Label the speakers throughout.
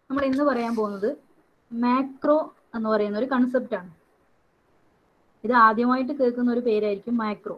Speaker 1: നമ്മൾ ഇന്ന് പറയാൻ പോകുന്നത് മാക്രോ എന്ന് പറയുന്ന ഒരു കൺസെപ്റ്റ് ആണ് ഇത് ആദ്യമായിട്ട് കേൾക്കുന്ന ഒരു പേരായിരിക്കും മാക്രോ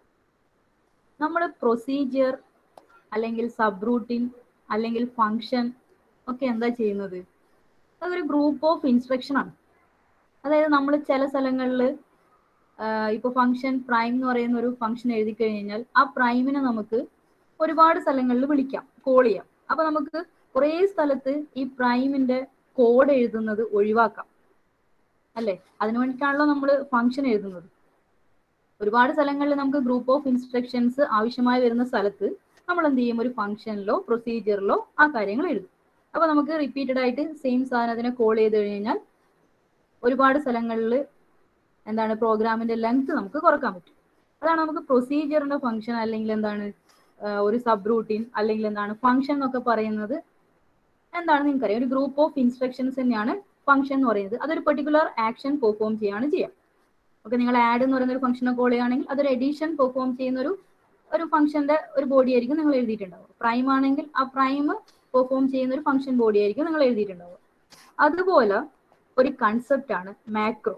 Speaker 1: നമ്മൾ പ്രൊസീജിയർ അല്ലെങ്കിൽ സബ് റൂട്ടീൻ അല്ലെങ്കിൽ ഫങ്ഷൻ ഒക്കെ എന്താ ചെയ്യുന്നത് അതൊരു ഗ്രൂപ്പ് ഓഫ് ഇൻസ്ട്രക്ഷൻ ആണ് അതായത് നമ്മൾ ചില സ്ഥലങ്ങളിൽ ഇപ്പൊ ഫംഗ്ഷൻ പ്രൈം എന്ന് പറയുന്ന ഒരു ഫംഗ്ഷൻ എഴുതി കഴിഞ്ഞാൽ ആ പ്രൈമിനെ നമുക്ക് ഒരുപാട് സ്ഥലങ്ങളിൽ വിളിക്കാം കോൾ ചെയ്യാം അപ്പൊ നമുക്ക് കുറേ സ്ഥലത്ത് ഈ പ്രൈമിന്റെ കോഡ് എഴുതുന്നത് ഒഴിവാക്കാം അല്ലെ അതിനു വേണ്ടിയിട്ടാണല്ലോ നമ്മൾ ഫംഗ്ഷൻ എഴുതുന്നത് ഒരുപാട് സ്ഥലങ്ങളിൽ നമുക്ക് ഗ്രൂപ്പ് ഓഫ് ഇൻസ്ട്രക്ഷൻസ് ആവശ്യമായി വരുന്ന സ്ഥലത്ത് നമ്മൾ എന്ത് ചെയ്യും ഒരു ഫംഗ്ഷനിലോ പ്രൊസീജിയറിലോ ആ കാര്യങ്ങൾ എഴുതും അപ്പൊ നമുക്ക് റിപ്പീറ്റഡ് ആയിട്ട് സെയിം സാധനത്തിനെ കോൾ ചെയ്ത് കഴിഞ്ഞാൽ ഒരുപാട് സ്ഥലങ്ങളിൽ എന്താണ് പ്രോഗ്രാമിന്റെ ലെങ്ത് നമുക്ക് കുറക്കാൻ പറ്റും അതാണ് നമുക്ക് പ്രൊസീജിയറിന്റെ ഫംഗ്ഷൻ അല്ലെങ്കിൽ എന്താണ് ഒരു സബ് റൂട്ടീൻ അല്ലെങ്കിൽ എന്താണ് ഫംഗ്ഷൻ എന്നൊക്കെ പറയുന്നത് എന്താണ് നിങ്ങൾക്കറിയാം ഒരു ഗ്രൂപ്പ് ഓഫ് ഇൻസ്ട്രക്ഷൻസ് തന്നെയാണ് ഫംഗ്ഷൻ എന്ന് പറയുന്നത് അതൊരു പെർട്ടിക്കുലർ ആക്ഷൻ പെർഫോം ചെയ്യാണ് ചെയ്യുക ഓക്കെ നിങ്ങൾ ആഡ് എന്ന് പറയുന്ന ഒരു ഫംഗ്ഷനെ കോൾ ചെയ്യുകയാണെങ്കിൽ അതൊരു എഡീഷൻ പെർഫോം ചെയ്യുന്ന ഒരു ഒരു ഫംഗ്ഷന്റെ ഒരു ബോഡി ആയിരിക്കും നിങ്ങൾ എഴുതിയിട്ടുണ്ടാവുക പ്രൈം ആണെങ്കിൽ ആ പ്രൈം പെർഫോം ചെയ്യുന്ന ഒരു ഫംഗ്ഷൻ ബോഡി ആയിരിക്കും നിങ്ങൾ എഴുതിയിട്ടുണ്ടാവുക അതുപോലെ ഒരു കൺസെപ്റ്റ് ആണ് macro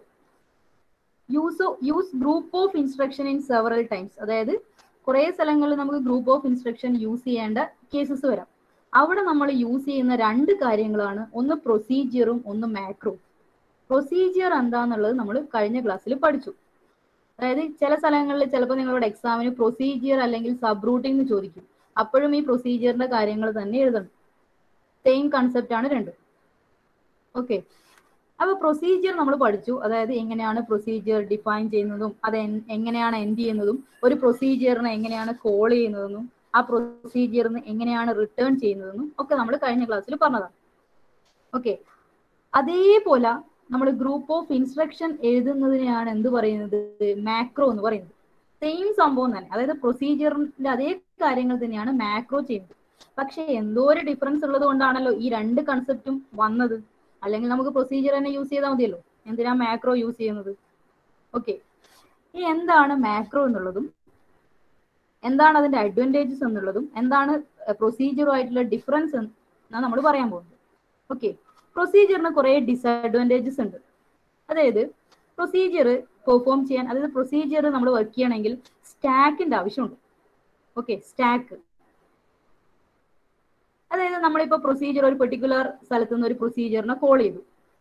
Speaker 1: use use group of instruction in several times അതായത് കുറേ സ്ഥലങ്ങളിൽ നമുക്ക് ഗ്രൂപ്പ് ഓഫ് ഇൻസ്ട്രക്ഷൻ യൂസ് ചെയ്യേണ്ട കേസസ് വരാം അവിടെ നമ്മൾ യൂസ് ചെയ്യുന്ന രണ്ട് കാര്യങ്ങളാണ് ഒന്ന് പ്രൊസീജിയറും ഒന്ന് മാക്രോ പ്രൊസീജിയർ എന്താന്നുള്ളത് നമ്മൾ കഴിഞ്ഞ ക്ലാസ്സിൽ പഠിച്ചു അതായത് ചില സ്ഥലങ്ങളിൽ ചിലപ്പോൾ നിങ്ങളുടെ എക്സാമിന് പ്രൊസീജിയർ അല്ലെങ്കിൽ സബ് റൂട്ടിംഗ് എന്ന് ചോദിക്കും അപ്പോഴും ഈ പ്രൊസീജിയറിന്റെ കാര്യങ്ങൾ തന്നെ എഴുതണം സെയിം കൺസെപ്റ്റ് ആണ് രണ്ട് ഓക്കെ അപ്പൊ പ്രൊസീജിയർ നമ്മൾ പഠിച്ചു അതായത് എങ്ങനെയാണ് പ്രൊസീജിയർ ഡിഫൈൻ ചെയ്യുന്നതും അത് എങ്ങനെയാണ് എൻഡ് ചെയ്യുന്നതും ഒരു പ്രൊസീജിയറിനെ എങ്ങനെയാണ് കോൾ ചെയ്യുന്നതെന്നും ആ പ്രൊസീജിയറിന് എങ്ങനെയാണ് റിട്ടേൺ ചെയ്യുന്നതെന്നും ഒക്കെ നമ്മൾ കഴിഞ്ഞ ക്ലാസ്സിൽ പറഞ്ഞതാണ് ഓക്കെ അതേപോലെ നമ്മൾ ഗ്രൂപ്പ് ഓഫ് ഇൻസ്ട്രക്ഷൻ എഴുതുന്നതിനെയാണ് എന്ത് പറയുന്നത് മാക്രോ എന്ന് പറയുന്നത് സെയിം സംഭവം തന്നെ അതായത് പ്രൊസീജിയറിന്റെ അതേ കാര്യങ്ങൾ തന്നെയാണ് മാക്രോ ചെയ്യുന്നത് പക്ഷെ എന്തോ ഒരു ഡിഫറൻസ് ഉള്ളത് കൊണ്ടാണല്ലോ ഈ രണ്ട് കൺസെപ്റ്റും വന്നത് അല്ലെങ്കിൽ നമുക്ക് പ്രൊസീജിയർ തന്നെ യൂസ് ചെയ്താൽ മതിയല്ലോ എന്തിനാ മാക്രോ യൂസ് ചെയ്യുന്നത് ഓക്കെ ഈ എന്താണ് മാക്രോ എന്നുള്ളതും എന്താണ് അതിന്റെ അഡ്വാൻറ്റേജസ് എന്നുള്ളതും എന്താണ് പ്രൊസീജിയറുമായിട്ടുള്ള ഡിഫറൻസ് എന്നാണ് നമ്മൾ പറയാൻ പോകുന്നത് ഓക്കെ പ്രൊസീജിയറിന് കുറേ ഡിസഡ്വാൻറ്റേജസ് ഉണ്ട് അതായത് പ്രൊസീജിയർ പെർഫോം ചെയ്യാൻ അതായത് പ്രൊസീജിയർ നമ്മൾ വർക്ക് ചെയ്യണമെങ്കിൽ സ്റ്റാക്കിന്റെ ആവശ്യമുണ്ട് ഓക്കെ സ്റ്റാക്ക് അതായത് നമ്മളിപ്പോൾ പ്രൊസീജിയർ ഒരു പെർട്ടിക്കുലർ സ്ഥലത്ത് നിന്ന് ഒരു പ്രൊസീജിയറിനെ കോൾ ചെയ്തു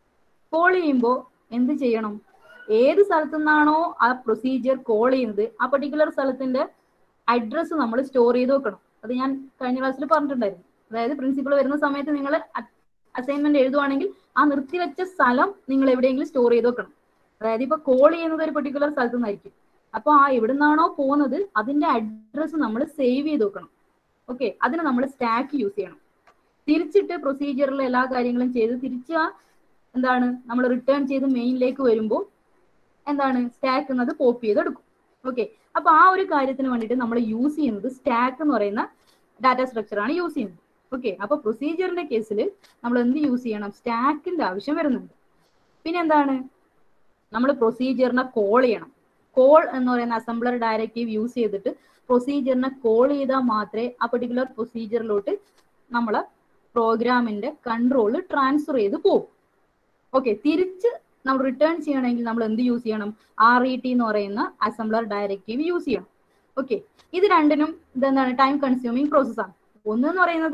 Speaker 1: കോൾ ചെയ്യുമ്പോൾ എന്ത് ചെയ്യണം ഏത് സ്ഥലത്തു നിന്നാണോ ആ പ്രൊസീജിയർ കോൾ ചെയ്യുന്നത് ആ പെർട്ടിക്കുലർ സ്ഥലത്തിന്റെ അഡ്രസ്സ് നമ്മൾ സ്റ്റോർ ചെയ്ത് വെക്കണം അത് ഞാൻ കഴിഞ്ഞ ക്ലാസ്സിൽ പറഞ്ഞിട്ടുണ്ടായിരുന്നു അതായത് പ്രിൻസിപ്പൾ വരുന്ന സമയത്ത് നിങ്ങൾ അസൈൻമെന്റ് എഴുതുവാണെങ്കിൽ ആ നിർത്തിവെച്ച സ്ഥലം നിങ്ങൾ എവിടെയെങ്കിലും സ്റ്റോർ ചെയ്ത് വെക്കണം അതായത് ഇപ്പൊ കോൾ ചെയ്യുന്നത് ഒരു പെർട്ടിക്കുലർ സ്ഥലത്തു നിന്നായിരിക്കും അപ്പോൾ ആ എവിടെ നിന്നാണോ പോകുന്നത് അതിന്റെ അഡ്രസ്സ് നമ്മൾ സേവ് ചെയ്ത് വെക്കണം ഓക്കെ അതിന് നമ്മൾ സ്റ്റാക്ക് യൂസ് ചെയ്യണം തിരിച്ചിട്ട് പ്രൊസീജിയറിലെ എല്ലാ കാര്യങ്ങളും ചെയ്ത് തിരിച്ച് ആ എന്താണ് നമ്മൾ റിട്ടേൺ ചെയ്ത് മെയിനിലേക്ക് വരുമ്പോൾ എന്താണ് സ്റ്റാക്ക് എന്നത് പോപ്പ് ചെയ്തെടുക്കും ഓക്കെ അപ്പൊ ആ ഒരു കാര്യത്തിന് വേണ്ടിയിട്ട് നമ്മൾ യൂസ് ചെയ്യുന്നത് സ്റ്റാക്ക് എന്ന് പറയുന്ന ഡാറ്റ സ്ട്രക്ചർ ആണ് യൂസ് ചെയ്യുന്നത് ഓക്കെ അപ്പൊ പ്രൊസീജിയറിന്റെ കേസിൽ നമ്മൾ എന്ത് യൂസ് ചെയ്യണം സ്റ്റാക്കിന്റെ ആവശ്യം വരുന്നുണ്ട് പിന്നെ എന്താണ് നമ്മൾ പ്രൊസീജിയറിനെ കോൾ ചെയ്യണം കോൾ എന്ന് പറയുന്ന അസംബ്ലർ ഡയറക്റ്റീവ് യൂസ് ചെയ്തിട്ട് പ്രൊസീജിയറിനെ കോൾ ചെയ്താൽ മാത്രമേ ആ പെർട്ടിക്കുലർ പ്രൊസീജിയറിലോട്ട് നമ്മൾ പ്രോഗ്രാമിന്റെ കൺട്രോൾ ട്രാൻസ്ഫർ ചെയ്ത് പോകും ഓക്കെ തിരിച്ച് നമ്മൾ റിട്ടേൺ ചെയ്യണമെങ്കിൽ നമ്മൾ എന്ത് യൂസ് ചെയ്യണം ആർ ഇ ടി എന്ന് പറയുന്ന അസംബ്ലർ ഡയറക്റ്റീവ് യൂസ് ചെയ്യണം ഓക്കെ ഇത് രണ്ടിനും ഇതെന്താണ് ടൈം കൺസ്യൂമിങ് പ്രോസസ് ആണ് ഒന്ന് എന്ന് പറയുന്നത്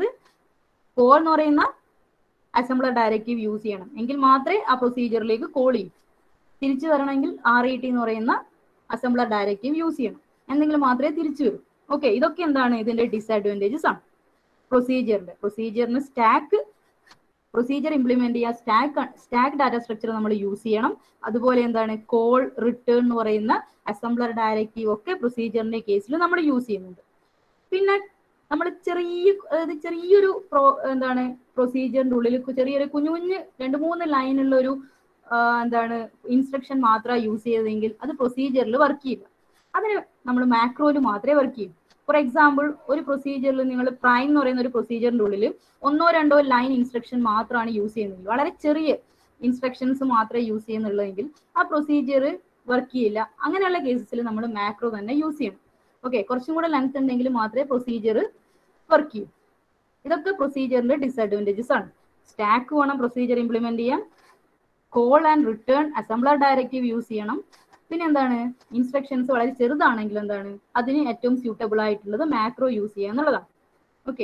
Speaker 1: കോൾ എന്ന് പറയുന്ന അസംബ്ലർ ഡയറക്റ്റീവ് യൂസ് ചെയ്യണം എങ്കിൽ മാത്രമേ ആ പ്രൊസീജിയറിലേക്ക് കോൾ ചെയ്യൂ തിരിച്ചു വരണമെങ്കിൽ ആർ ഇ ടി എന്ന് പറയുന്ന അസംബ്ലർ ഡയറക്റ്റീവ് യൂസ് ചെയ്യണം എന്തെങ്കിലും മാത്രമേ തിരിച്ചു വരൂ ഓക്കെ ഇതൊക്കെ എന്താണ് ഇതിന്റെ ഡിസഡ്വാൻറ്റേജസ് ആണ് പ്രൊസീജിയറിന്റെ പ്രൊസീജിയറിന് സ്റ്റാക്ക് പ്രൊസീജിയർ ഇംപ്ലിമെന്റ് ചെയ്യുക സ്റ്റാക്ക് സ്റ്റാക്ക് ഡാറ്റ സ്ട്രക്ചർ നമ്മൾ യൂസ് ചെയ്യണം അതുപോലെ എന്താണ് കോൾ റിട്ടേൺ എന്ന് പറയുന്ന അസംബ്ലർ ഡയറക്റ്റീവ് ഒക്കെ പ്രൊസീജിയറിന്റെ കേസിൽ നമ്മൾ യൂസ് ചെയ്യുന്നുണ്ട് പിന്നെ നമ്മൾ ചെറിയ അതായത് ചെറിയൊരു പ്രോ എന്താണ് പ്രൊസീജിയറിന്റെ ഉള്ളിൽ ചെറിയൊരു കുഞ്ഞു കുഞ്ഞ് രണ്ട് മൂന്ന് ലൈനുള്ള ഒരു എന്താണ് ഇൻസ്ട്രക്ഷൻ മാത്രമാണ് യൂസ് ചെയ്തതെങ്കിൽ അത് പ്രൊസീജിയറിൽ വർക്ക് ചെയ്യില്ല അതിന് നമ്മൾ മാക്രോയിൽ മാത്രമേ വർക്ക് ചെയ്യൂ ഫോർ എക്സാമ്പിൾ ഒരു പ്രൊസീജിയറിൽ നിങ്ങൾ പ്രൈം എന്ന് പറയുന്ന ഒരു പ്രൊസീജിയറിന്റെ ഉള്ളിൽ ഒന്നോ രണ്ടോ ലൈൻ ഇൻസ്ട്രക്ഷൻ മാത്രമാണ് യൂസ് ചെയ്യുന്നത് വളരെ ചെറിയ ഇൻസ്ട്രക്ഷൻസ് മാത്രമേ യൂസ് ചെയ്യുന്നുള്ളതെങ്കിൽ ആ പ്രൊസീജിയർ വർക്ക് ചെയ്യില്ല അങ്ങനെയുള്ള കേസസിൽ നമ്മൾ മാക്രോ തന്നെ യൂസ് ചെയ്യണം ഓക്കെ കുറച്ചും കൂടെ ലെങ്ത് ഉണ്ടെങ്കിൽ മാത്രമേ പ്രൊസീജിയർ വർക്ക് ചെയ്യൂ ഇതൊക്കെ പ്രൊസീജിയറിന്റെ ഡിസഡ്വാൻറ്റേജസ് ആണ് സ്റ്റാക്ക് വേണം പ്രൊസീജിയർ ഇംപ്ലിമെന്റ് ചെയ്യാൻ call and return assembler directive use ചെയ്യണം പിന്നെ എന്താണ് ഇൻസ്ട്രക്ഷൻസ് വളരെ ചെറുതാണെങ്കിൽ എന്താണ് അതിന് ഏറ്റവും സ്യൂട്ടബിൾ ആയിട്ടുള്ളത് മാക്രോ യൂസ് ചെയ്യുക എന്നുള്ളതാണ് ഓക്കെ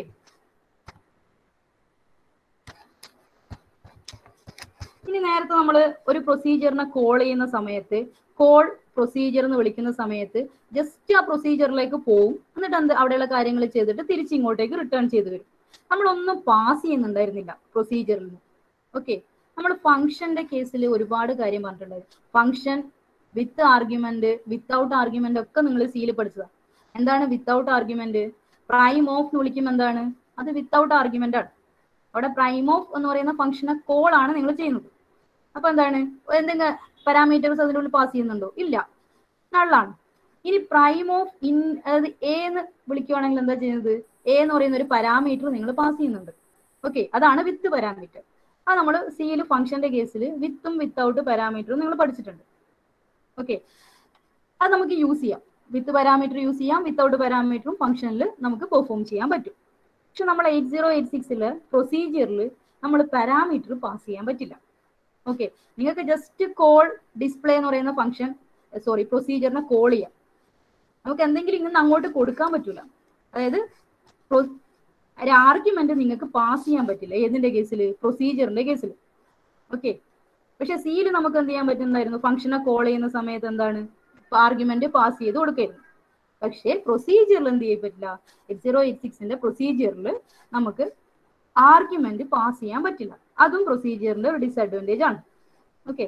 Speaker 1: ഇനി നേരത്തെ നമ്മൾ ഒരു പ്രൊസീജിയറിനെ കോൾ ചെയ്യുന്ന സമയത്ത് കോൾ പ്രൊസീജിയർ എന്ന് വിളിക്കുന്ന സമയത്ത് ജസ്റ്റ് ആ പ്രൊസീജിയറിലേക്ക് പോവും എന്നിട്ട് എന്ത് അവിടെയുള്ള കാര്യങ്ങൾ ചെയ്തിട്ട് തിരിച്ച് ഇങ്ങോട്ടേക്ക് റിട്ടേൺ ചെയ്ത് വരും നമ്മളൊന്നും പാസ് ചെയ്യുന്നുണ്ടായിരുന്നില്ല പ്രൊസീജിയറിൽ നിന്ന് ഓക്കെ നമ്മൾ ഫംഗ്ഷന്റെ കേസിൽ ഒരുപാട് കാര്യം പറഞ്ഞിട്ടുണ്ടായിരുന്നു function with argument without argument ഒക്കെ നിങ്ങൾ സീൽ പഠിച്ചതാണ് എന്താണ് വിത്തൗട്ട് ആർഗ്യുമെന്റ് പ്രൈം ഓഫ് എന്ന് വിളിക്കുമ്പോൾ എന്താണ് അത് വിത്തൗട്ട് ആർഗ്യുമെന്റ് ആണ് അവിടെ പ്രൈം ഓഫ് എന്ന് പറയുന്ന ഫംഗ്ഷനെ കോൾ ആണ് നിങ്ങൾ ചെയ്യുന്നത് അപ്പൊ എന്താണ് എന്തെങ്കിലും പാരാമീറ്റേഴ്സ് അതിനുള്ളിൽ പാസ് ചെയ്യുന്നുണ്ടോ ഇല്ല നള്ളാണ് ഇനി പ്രൈം ഓഫ് ഇൻ അതായത് എ എന്ന് വിളിക്കുവാണെങ്കിൽ എന്താ ചെയ്യുന്നത് എ എന്ന് പറയുന്ന ഒരു പാരാമീറ്റർ നിങ്ങൾ പാസ് ചെയ്യുന്നുണ്ട് ഓക്കെ അതാണ് വിത്ത് പാരാമീറ്റർ അത് നമ്മൾ സിയിൽ ഫംഗ്ഷന്റെ കേസിൽ വിത്തും വിത്തൗട്ട് പാരാമീറ്ററും നിങ്ങൾ പഠിച്ചിട്ടുണ്ട് ഓക്കെ അത് നമുക്ക് യൂസ് ചെയ്യാം വിത്ത് പാരാമീറ്റർ യൂസ് ചെയ്യാം വിത്തൗട്ട് പാരാമീറ്ററും ഫംഗ്ഷനിൽ നമുക്ക് പെർഫോം ചെയ്യാൻ പറ്റും പക്ഷെ നമ്മൾ എയ്റ്റ് സീറോ എയ്റ്റ് സിക്സില് പ്രൊസീജിയറിൽ നമ്മൾ പാരാമീറ്റർ പാസ് ചെയ്യാൻ പറ്റില്ല ഓക്കെ നിങ്ങൾക്ക് ജസ്റ്റ് കോൾ ഡിസ്പ്ലേ എന്ന് പറയുന്ന ഫംഗ്ഷൻ സോറി പ്രൊസീജിയറിനെ കോൾ ചെയ്യാം നമുക്ക് എന്തെങ്കിലും ഇങ്ങനെ അങ്ങോട്ട് കൊടുക്കാൻ പറ്റൂല അതായത് ഒരു ആർഗ്യുമെന്റ് നിങ്ങൾക്ക് പാസ് ചെയ്യാൻ പറ്റില്ല ഏതിന്റെ കേസിൽ പ്രൊസീജിയറിന്റെ കേസിൽ ഓക്കെ പക്ഷെ സിയിൽ നമുക്ക് എന്ത് ചെയ്യാൻ പറ്റുന്നതായിരുന്നു ഫംഗ്ഷനെ കോൾ ചെയ്യുന്ന സമയത്ത് എന്താണ് ആർഗ്യുമെന്റ് പാസ് ചെയ്ത് കൊടുക്കായിരുന്നു പക്ഷേ പ്രൊസീജിയറിൽ എന്ത് ചെയ്യാൻ പറ്റില്ല എയ്റ്റ് സീറോ എയ്റ്റ് സിക്സിന്റെ പ്രൊസീജിയറിൽ നമുക്ക് ആർഗ്യുമെന്റ് പാസ് ചെയ്യാൻ പറ്റില്ല അതും പ്രൊസീജിയറിന്റെ ഒരു ഡിസഡ്വാൻറ്റേജ് ആണ് ഓക്കെ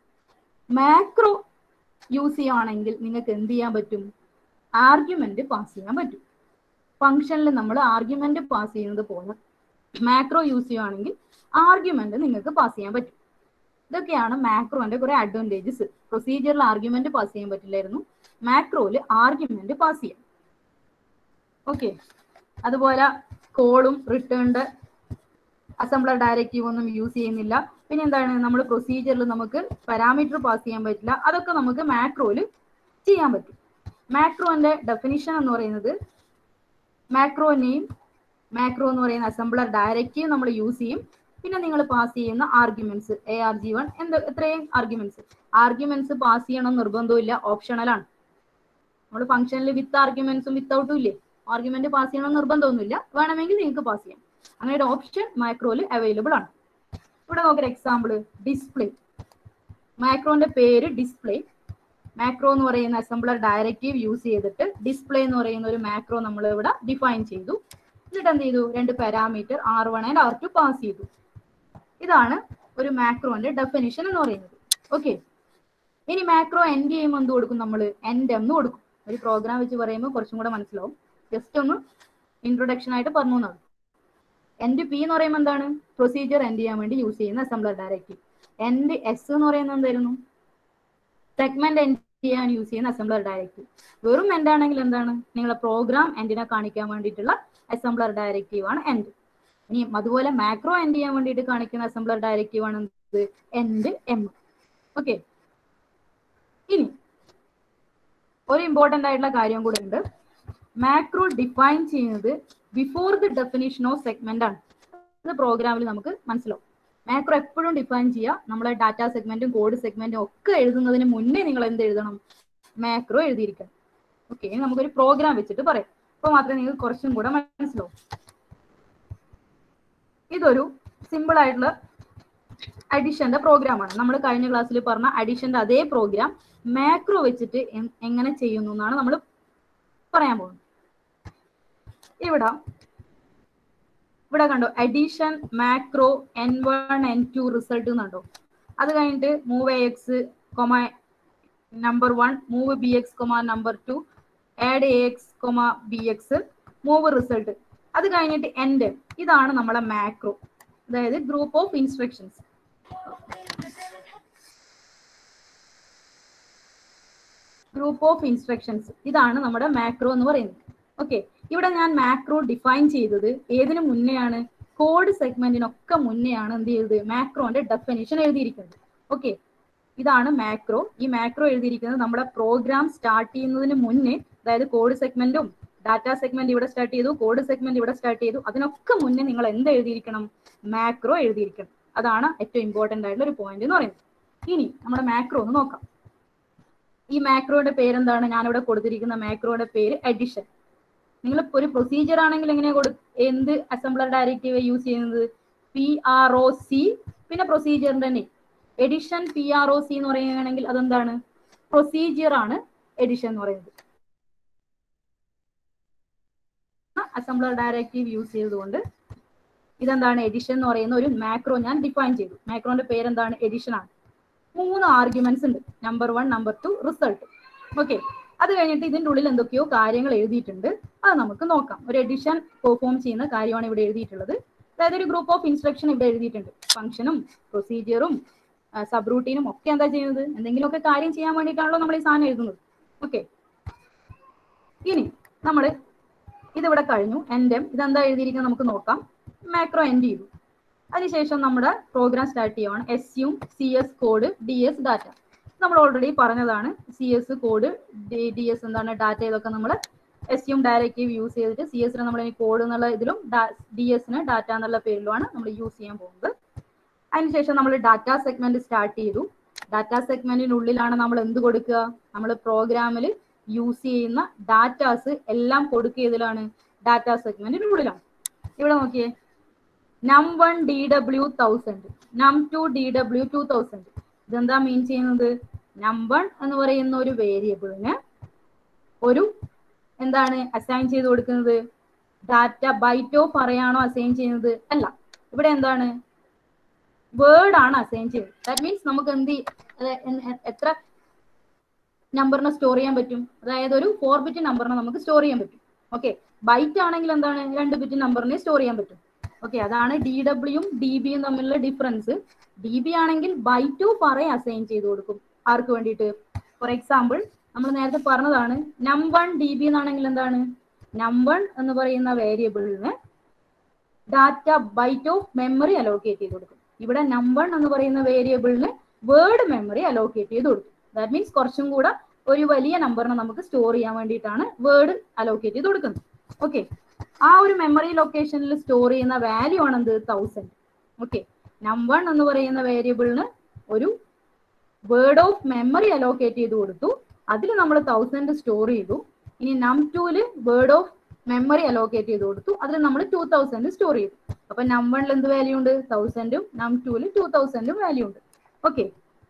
Speaker 1: മാക്രോ യൂസ് ചെയ്യുകയാണെങ്കിൽ നിങ്ങൾക്ക് എന്ത് ചെയ്യാൻ പറ്റും ആർഗ്യുമെന്റ് പാസ് ചെയ്യാൻ പറ്റും ഫംഗ്ഷനിൽ നമ്മൾ ആർഗ്യുമെന്റ് പാസ് ചെയ്യുന്നത് പോലെ മാക്രോ യൂസ് ചെയ്യുകയാണെങ്കിൽ ആർഗ്യുമെന്റ് നിങ്ങൾക്ക് പാസ് ചെയ്യാൻ പറ്റും ഇതൊക്കെയാണ് മാക്രോന്റെ കുറെ അഡ്വാൻറ്റേജസ് പ്രൊസീജിയറിൽ ആർഗ്യുമെന്റ് പാസ് ചെയ്യാൻ പറ്റില്ലായിരുന്നു മാക്രോയിൽ ആർഗ്യുമെന്റ് പാസ് ചെയ്യാം ഓക്കെ അതുപോലെ കോളും റിട്ടേണിന്റെ അസംബ്ലർ ഡയറക്റ്റീവ് ഒന്നും യൂസ് ചെയ്യുന്നില്ല പിന്നെ എന്താണ് നമ്മൾ പ്രൊസീജിയറിൽ നമുക്ക് പാരാമീറ്റർ പാസ് ചെയ്യാൻ പറ്റില്ല അതൊക്കെ നമുക്ക് മാക്രോയിൽ ചെയ്യാൻ പറ്റും മാക്രോന്റെ ഡെഫിനിഷൻ എന്ന് പറയുന്നത് മാക്രോ നെയിം മാക്രോ എന്ന് പറയുന്ന അസംബ്ലർ ഡയറക്റ്റീവ് നമ്മൾ യൂസ് ചെയ്യും പിന്നെ നിങ്ങൾ പാസ് ചെയ്യുന്ന arguments A R G one എന്ത് എത്രയും ആർഗ്യുമെന്റ്സ് ആർഗ്യുമെന്റ്സ് പാസ് ചെയ്യണം നിർബന്ധമില്ല ഓപ്ഷണലാണ് നമ്മൾ ഫംഗ്ഷനിൽ വിത്ത് ആർഗ്യുമെന്റ്സും വിത്തൗട്ടും ഇല്ലേ ആർഗ്യുമെന്റ് പാസ് ചെയ്യണം നിർബന്ധമൊന്നുമില്ല വേണമെങ്കിൽ നിങ്ങൾക്ക് പാസ് ചെയ്യാം അങ്ങനെ ഒരു ഓപ്ഷൻ മാക്രോയിൽ അവൈലബിൾ ആണ് ഇവിടെ നോക്കൊരു എക്സാമ്പിൾ ഡിസ്പ്ലേ മാക്രോന്റെ പേര് ഡിസ്പ്ലേ മാക്രോ എന്ന് പറയുന്ന അസംബ്ലർ ഡയറക്റ്റീവ് യൂസ് ചെയ്തിട്ട് ഡിസ്പ്ലേ എന്ന് പറയുന്ന ഒരു മാക്രോ നമ്മൾ ഇവിടെ ഡിഫൈൻ ചെയ്തു എന്നിട്ട് എന്ത് ചെയ്തു രണ്ട് parameter R one and R two pass ചെയ്തു ഇതാണ് ഒരു മാക്രോന്റെ ഡെഫിനിഷൻ എന്ന് പറയുന്നത് ഓക്കെ ഇനി മാക്രോ എൻഡ് ചെയ്യുമ്പോൾ എന്ത് കൊടുക്കും നമ്മൾ എൻഡ് എന്ന് കൊടുക്കും ഒരു പ്രോഗ്രാം വെച്ച് പറയുമ്പോൾ കുറച്ചും കൂടെ മനസ്സിലാവും ജസ്റ്റ് ഒന്ന് ഇൻട്രൊഡക്ഷൻ ആയിട്ട് പറഞ്ഞു എന്നാണ് എൻഡ് പി എന്ന് പറയുമ്പോൾ എന്താണ് പ്രൊസീജിയർ എൻഡ് ചെയ്യാൻ വേണ്ടി യൂസ് ചെയ്യുന്ന അസംബ്ലർ ഡയറക്റ്റീവ് എൻഡ് എസ് എന്ന് പറയുന്നത് എന്തായിരുന്നു സെഗ്മെന്റ് എൻഡ് ചെയ്യാൻ യൂസ് ചെയ്യുന്ന അസംബ്ലർ ഡയറക്റ്റീവ് വെറും എൻഡ് ആണെങ്കിൽ എന്താണ് നിങ്ങളെ പ്രോഗ്രാം എൻഡിനെ കാണിക്കാൻ വേണ്ടിയിട്ടുള്ള അസംബ്ലർ ഡയറക്റ്റീവ് ആണ് എൻഡ് ഇനി അതുപോലെ മാക്രോ എൻഡ് ചെയ്യാൻ വേണ്ടിയിട്ട് കാണിക്കുന്ന അസംബ്ലർ ഡയറക്റ്റീവ് ആണ് എന്ത് എൻഡ് എം ഓക്കെ ഇനി ഒരു ഇമ്പോർട്ടന്റ് ആയിട്ടുള്ള കാര്യം കൂടെ ഉണ്ട് മാക്രോ ഡിഫൈൻ ചെയ്യുന്നത് before the definition of segment ആണ് ഇത് പ്രോഗ്രാമിൽ നമുക്ക് മനസ്സിലാവും മാക്രോ എപ്പോഴും ഡിഫൈൻ ചെയ്യുക നമ്മളെ ഡാറ്റ സെഗ്മെന്റും കോഡ് സെഗ്മെന്റും ഒക്കെ എഴുതുന്നതിന് മുന്നേ നിങ്ങൾ എന്ത് എഴുതണം മാക്രോ എഴുതിയിരിക്കണം ഓക്കെ നമുക്കൊരു പ്രോഗ്രാം വെച്ചിട്ട് പറയാം അപ്പൊ മാത്രമേ നിങ്ങൾക്ക് കുറച്ചും കൂടെ മനസ്സിലാവും ഇതൊരു സിമ്പിൾ ആയിട്ടുള്ള അഡിഷന്റെ പ്രോഗ്രാമാണ് നമ്മൾ കഴിഞ്ഞ ക്ലാസ്സിൽ പറഞ്ഞ അഡിഷന്റെ അതേ പ്രോഗ്രാം മാക്രോ വെച്ചിട്ട് എങ്ങനെ ചെയ്യുന്നു എന്നാണ് നമ്മൾ പറയാൻ പോകുന്നത് ഇവിടെ ഇവിടെ കണ്ടോ addition macro N one N two result എന്നുണ്ടോ അത് കഴിഞ്ഞിട്ട് move A X comma number one move B X comma number two add A X comma B X move result അത് കഴിഞ്ഞിട്ട് എൻഡ് ഇതാണ് നമ്മളെ മാക്രോ അതായത് group of instructions group of instructions ഇതാണ് നമ്മുടെ മാക്രോ എന്ന് പറയുന്നത് ഓക്കെ ഇവിടെ ഞാൻ മാക്രോ ഡിഫൈൻ ചെയ്തത് ഏതിനു മുന്നെയാണ് കോഡ് സെഗ്മെന്റിനൊക്കെ മുന്നെയാണ് എന്ത് ചെയ്തത് മാക്രോന്റെ ഡെഫിനിഷൻ എഴുതിയിരിക്കുന്നത് ഓക്കെ ഇതാണ് മാക്രോ ഈ മാക്രോ എഴുതിയിരിക്കുന്നത് നമ്മുടെ പ്രോഗ്രാം സ്റ്റാർട്ട് ചെയ്യുന്നതിന് മുന്നേ അതായത് കോഡ് സെഗ്മെന്റും ഡാറ്റ സെഗ്മെന്റ് ഇവിടെ സ്റ്റാർട്ട് ചെയ്തു കോഡ് സെഗ്മെന്റ് ഇവിടെ സ്റ്റാർട്ട് ചെയ്തു അതിനൊക്കെ മുന്നേ നിങ്ങൾ എന്ത് എഴുതിയിരിക്കണം മാക്രോ എഴുതിയിരിക്കണം അതാണ് ഏറ്റവും ഇമ്പോർട്ടന്റ് ആയിട്ടുള്ള ഒരു പോയിന്റ് എന്ന് പറയുന്നത് ഇനി നമ്മുടെ മാക്രോ ഒന്ന് നോക്കാം ഈ മാക്രോയുടെ പേരെന്താണ് ഞാനിവിടെ കൊടുത്തിരിക്കുന്ന മാക്രോയുടെ പേര് അഡിഷൻ നിങ്ങൾ ഒരു പ്രൊസീജിയർ ആണെങ്കിൽ എങ്ങനെയാ കൊടു എന്ത് അസംബ്ലർ ഡയറക്റ്റീവ് യൂസ് ചെയ്യുന്നത് പി ആർ ഒ സി പിന്നെ പ്രൊസീജിയറിന്റെ name addition P R O C എന്ന് പറയുകയാണെങ്കിൽ അതെന്താണ് പ്രൊസീജിയർ ആണ് എഡിഷൻ എന്ന് പറയുന്നത് അസംബ്ലർ ഡയറക്റ്റീവ് യൂസ് ചെയ്തുകൊണ്ട് ഇതെന്താണ് എഡിഷൻ എന്ന് പറയുന്ന ഒരു മാക്രോ ഞാൻ ഡിഫൈൻ ചെയ്തു മാക്രോന്റെ പേരെന്താണ് എഡിഷൻ ആണ് മൂന്ന് ആർഗ്യുമെന്റ്സ് ഉണ്ട് number one number two result okay അത് കഴിഞ്ഞിട്ട് ഇതിന്റെ ഉള്ളിൽ എന്തൊക്കെയോ കാര്യങ്ങൾ എഴുതിയിട്ടുണ്ട് അത് നമുക്ക് നോക്കാം ഒരു എഡിഷൻ പെർഫോം ചെയ്യുന്ന കാര്യമാണ് ഇവിടെ എഴുതിയിട്ടുള്ളത് അതായത് ഒരു ഗ്രൂപ്പ് ഓഫ് ഇൻസ്ട്രക്ഷൻ ഇവിടെ എഴുതിയിട്ടുണ്ട് ഫംഗ്ഷനും പ്രൊസീജിയറും സബ് റൂട്ടീനും ഒക്കെ എന്താ ചെയ്യുന്നത് എന്തെങ്കിലുമൊക്കെ കാര്യം ചെയ്യാൻ വേണ്ടിയിട്ടാണല്ലോ നമ്മൾ ഈ സാധനം എഴുതുന്നത് ഓക്കെ ഇനി നമ്മൾ ഇതിവിടെ കഴിഞ്ഞു എൻഡം ഇതെന്താ എഴുതിയിരിക്കുന്നത് നമുക്ക് നോക്കാം മാക്രോ എൻഡ് ചെയ്തു അതിനുശേഷം നമ്മുടെ പ്രോഗ്രാം സ്റ്റാർട്ട് ചെയ്യുവാണ് S U C S code D S data നമ്മൾ ഓൾറെഡി പറഞ്ഞതാണ് C S code D S എന്താണ് ഡാറ്റ ഇതൊക്കെ നമ്മൾ എസ് യും ഡയറക്റ്റീവ് യൂസ് ചെയ്തിട്ട് സി എസിന് നമ്മൾ ഇനി കോഡ് എന്നുള്ള ഇതിലും ഡി എസിന് ഡാറ്റ എന്നുള്ള പേരിലുമാണ് നമ്മൾ യൂസ് ചെയ്യാൻ പോകുന്നത് അതിനുശേഷം നമ്മൾ ഡാറ്റ സെഗ്മെന്റ് സ്റ്റാർട്ട് ചെയ്തു ഡാറ്റ സെഗ്മെന്റിനുള്ളിലാണ് നമ്മൾ എന്ത് കൊടുക്കുക നമ്മൾ പ്രോഗ്രാമിൽ യൂസ് ചെയ്യുന്ന ഡാറ്റാസ് എല്ലാം കൊടുക്കുക ഇതിലാണ് ഡാറ്റ സെഗ്മെന്റിനുള്ളിലാണ് ഇവിടെ നോക്കിയേ num one D W thousand num two D W two thousand ഇതെന്താ മീൻ ചെയ്യുന്നത് നം വൺ എന്ന് പറയുന്ന ഒരു വേരിയബിളിന് ഒരു എന്താണ് അസൈൻ ചെയ്ത് കൊടുക്കുന്നത് ഡാറ്റ ബൈറ്റ് ഓഫ് പറയാണോ അസൈൻ ചെയ്യുന്നത് അല്ല ഇവിടെ എന്താണ് വേർഡ് ആണ് അസൈൻ ചെയ്തത് ദാറ്റ് മീൻസ് നമുക്ക് എന്ത് എത്ര നമ്പറിനെ സ്റ്റോർ ചെയ്യാൻ പറ്റും അതായത് ഒരു ഫോർ ബിറ്റ് നമ്പറിനെ നമുക്ക് സ്റ്റോർ ചെയ്യാൻ പറ്റും ഓക്കെ ബൈറ്റ് ആണെങ്കിൽ എന്താണ് രണ്ട് ബിറ്റ് നമ്പറിനെ സ്റ്റോർ ചെയ്യാൻ പറ്റും ഓക്കെ അതാണ് ഡി ഡബ്ല്യൂയും ഡി ബിയും തമ്മിലുള്ള ഡിഫറൻസ് ഡി ബി ആണെങ്കിൽ ബൈറ്റ് ഓഫ് അറേ അസൈൻ ചെയ്ത് കൊടുക്കും ആർക്ക് വേണ്ടിയിട്ട് ഫോർ എക്സാമ്പിൾ നമ്മൾ നേരത്തെ പറഞ്ഞതാണ് നം വൺ ഡി ബി എന്നാണെങ്കിൽ എന്താണ് നം വൺ എന്ന് പറയുന്ന വേരിയബിളിന് data byte of memory allocate ചെയ്ത് കൊടുക്കും ഇവിടെ നം വൺ എന്ന് പറയുന്ന വേരിയബിളിന് വേർഡ് മെമ്മറി അലോക്കേറ്റ് ചെയ്ത് കൊടുക്കും ദാറ്റ് മീൻസ് കുറച്ചും കൂടെ ഒരു വലിയ നമ്പറിനെ നമുക്ക് സ്റ്റോർ ചെയ്യാൻ വേണ്ടിയിട്ടാണ് വേർഡ് അലോക്കേറ്റ് ചെയ്ത് കൊടുക്കുന്നത് ഓക്കെ ആ ഒരു മെമ്മറി ലൊക്കേഷനിൽ സ്റ്റോർ ചെയ്യുന്ന വാല്യൂ ആണ് എന്ത് തൗസൻഡ് ഓക്കെ നം വൺ എന്ന് പറയുന്ന വേരിയബിളിന് ഒരു വേർഡ് ഓഫ് മെമ്മറി അലോക്കേറ്റ് ചെയ്ത് കൊടുത്തു അതിൽ നമ്മൾ തൗസൻഡ് സ്റ്റോർ ചെയ്തു ഇനി നം ടൂല് വേർഡ് ഓഫ് മെമ്മറി അലോക്കേറ്റ് ചെയ്ത് കൊടുത്തു അതിൽ നമ്മൾ ടൂ തൗസൻഡ് സ്റ്റോർ ചെയ്തു അപ്പൊ നം വണ്ണിൽ എന്ത് വാല്യൂ ഉണ്ട് തൗസൻഡും നം ടൂല് ടൂ തൗസൻഡും വാല്യൂ ഉണ്ട് ഓക്കെ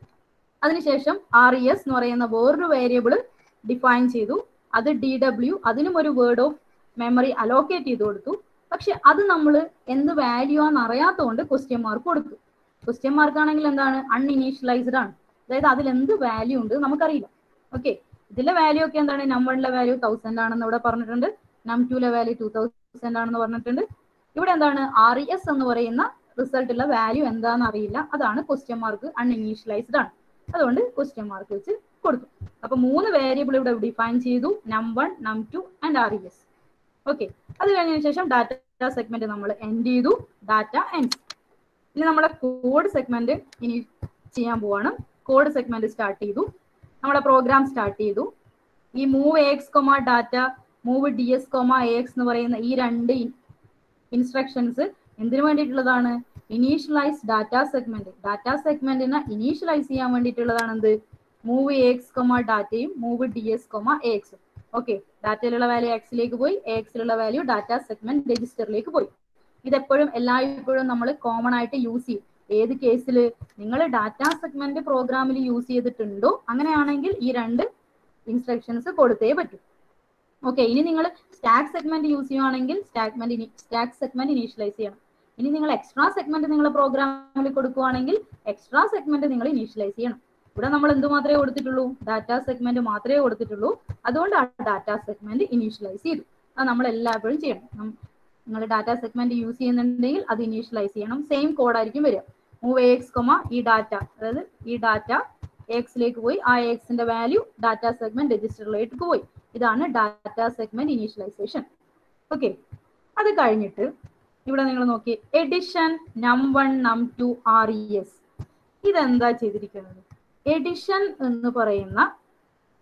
Speaker 1: അതിനുശേഷം ആർ ഇ എസ് എന്ന് പറയുന്ന വേറൊരു വേരിയബിൾ ഡിഫൈൻ ചെയ്തു അത് ഡി ഡബ്ല്യു അതിനും ഒരു വേർഡ് ഓഫ് മെമ്മറി അലോക്കേറ്റ് ചെയ്ത് കൊടുത്തു പക്ഷെ അത് നമ്മൾ എന്ത് വാല്യൂ ആണെന്ന് അറിയാത്തതുകൊണ്ട് ക്വസ്റ്റ്യൻ മാർക്ക് കൊടുത്തു ക്വസ്റ്റ്യൻ മാർക്ക് ആണെങ്കിൽ എന്താണ് അൺഇനീഷ്യലൈസ്ഡ് ആണ് അതായത് അതിൽ എന്ത് വാല്യൂ ഉണ്ട് നമുക്കറിയില്ല ഓക്കെ ഇതിലെ വാല്യൂ ഒക്കെ എന്താണ് നം വണ്ണിലെ വാല്യൂ തൗസൻഡ് ആണെന്ന് ഇവിടെ പറഞ്ഞിട്ടുണ്ട് നം ടുലെ വാല്യൂ ടൂ തൗസൻഡ് ആണെന്ന് പറഞ്ഞിട്ടുണ്ട് ഇവിടെ എന്താണ് ആർ ഇ എസ് എന്ന് പറയുന്ന റിസൾട്ടുള്ള വാല്യൂ എന്താണെന്ന് അറിയില്ല അതാണ് ക്വസ്റ്റ്യൻ മാർക്ക് അൺഇനീഷ്യലൈസ്ഡ് ആണ് അതുകൊണ്ട് ക്വസ്റ്റ്യൻ മാർക്ക് വെച്ച് കൊടുത്തു അപ്പൊ മൂന്ന് വേരിയബിൾ ഇവിടെ ഡിഫൈൻ ചെയ്തു num one num two and R E S okay അത് കഴിഞ്ഞതിന് ശേഷം ഡാറ്റ സെഗ്മെന്റ് നമ്മൾ എൻഡ് ചെയ്തു ഡാറ്റ എൻഡ് ഇനി നമ്മുടെ കോഡ് സെഗ്മെന്റ് ഇനി ചെയ്യാൻ പോവാണ് കോഡ് സെഗ്മെന്റ് സ്റ്റാർട്ട് ചെയ്തു നമ്മുടെ പ്രോഗ്രാം സ്റ്റാർട്ട് ചെയ്തു ഈ move X comma data move D S comma X എന്ന് പറയുന്ന ഈ രണ്ട് ഇൻസ്ട്രക്ഷൻസ് എന്തിനു വേണ്ടിയിട്ടുള്ളതാണ് ഇനീഷ്യലൈസ് ഡാറ്റ സെഗ്മെന്റ് ഡാറ്റ സെഗ്മെന്റിനെ ഇനീഷ്യലൈസ് ചെയ്യാൻ വേണ്ടിയിട്ടുള്ളതാണ് എന്ത് മൂവ് എക്സ് കൊമ ഡാറ്റയും മൂവ് ഡി എസ് കൊമ എക്സും ഓക്കെ ഡാറ്റയിലുള്ള വാല്യൂ എക്സിലേക്ക് പോയി എക്സിലുള്ള വാല്യൂ ഡാറ്റ സെഗ്മെന്റ് രജിസ്റ്ററിലേക്ക് പോയി ഇതെപ്പോഴും എല്ലായ്പ്പോഴും നമ്മൾ കോമൺ ആയിട്ട് യൂസ് ചെയ്യും ഏത് കേസിൽ നിങ്ങൾ ഡാറ്റ സെഗ്മെന്റ് പ്രോഗ്രാമിൽ യൂസ് ചെയ്തിട്ടുണ്ടോ അങ്ങനെയാണെങ്കിൽ ഈ രണ്ട് ഇൻസ്ട്രക്ഷൻസ് കൊടുത്തേ പറ്റൂ ഓക്കെ ഇനി നിങ്ങൾ സ്റ്റാക്ക് സെഗ്മെന്റ് യൂസ് ചെയ്യുവാണെങ്കിൽ സ്റ്റാക്മെന്റ് സ്റ്റാക്ക് സെഗ്മെന്റ് ഇനീഷ്യലൈസ് ചെയ്യണം ഇനി നിങ്ങൾ എക്സ്ട്രാ സെഗ്മെന്റ് നിങ്ങൾ പ്രോഗ്രാമിൽ കൊടുക്കുവാണെങ്കിൽ എക്സ്ട്രാ സെഗ്മെന്റ് നിങ്ങൾ ഇനീഷ്യലൈസ് ചെയ്യണം ഇവിടെ നമ്മൾ എന്ത് മാത്രമേ കൊടുത്തിട്ടുള്ളൂ ഡാറ്റ സെഗ്മെന്റ് മാത്രമേ കൊടുത്തിട്ടുള്ളൂ അതുകൊണ്ട് ആ ഡാറ്റ സെഗ്മെന്റ് ഇനീഷ്യലൈസ് ചെയ്തു അത് നമ്മൾ എല്ലായ്പ്പോഴും ചെയ്യണം നിങ്ങൾ ഡാറ്റ സെഗ്മെന്റ് യൂസ് ചെയ്യുന്നുണ്ടെങ്കിൽ അത് ഇനീഷ്യലൈസ് ചെയ്യണം സെയിം കോഡായിരിക്കും വരിക മൂവ് എക്സ് കൊമ ഈ ഡാറ്റ അതായത് ഈ ഡാറ്റ എക്സിലേക്ക് പോയി ആ എക്സിന്റെ വാല്യൂ ഡാറ്റ സെഗ്മെന്റ് രജിസ്റ്ററിലേക്ക് പോയി ഇതാണ് ഡാറ്റ സെഗ്മെന്റ് ഇനീഷ്യലൈസേഷൻ ഓക്കെ അത് കഴിഞ്ഞിട്ട് ഇവിടെ നിങ്ങൾ നോക്കി edition num one num to R E S ഇതെന്താ ചെയ്തിരിക്കുന്നത് എഡിഷൻ എന്ന് പറയുന്ന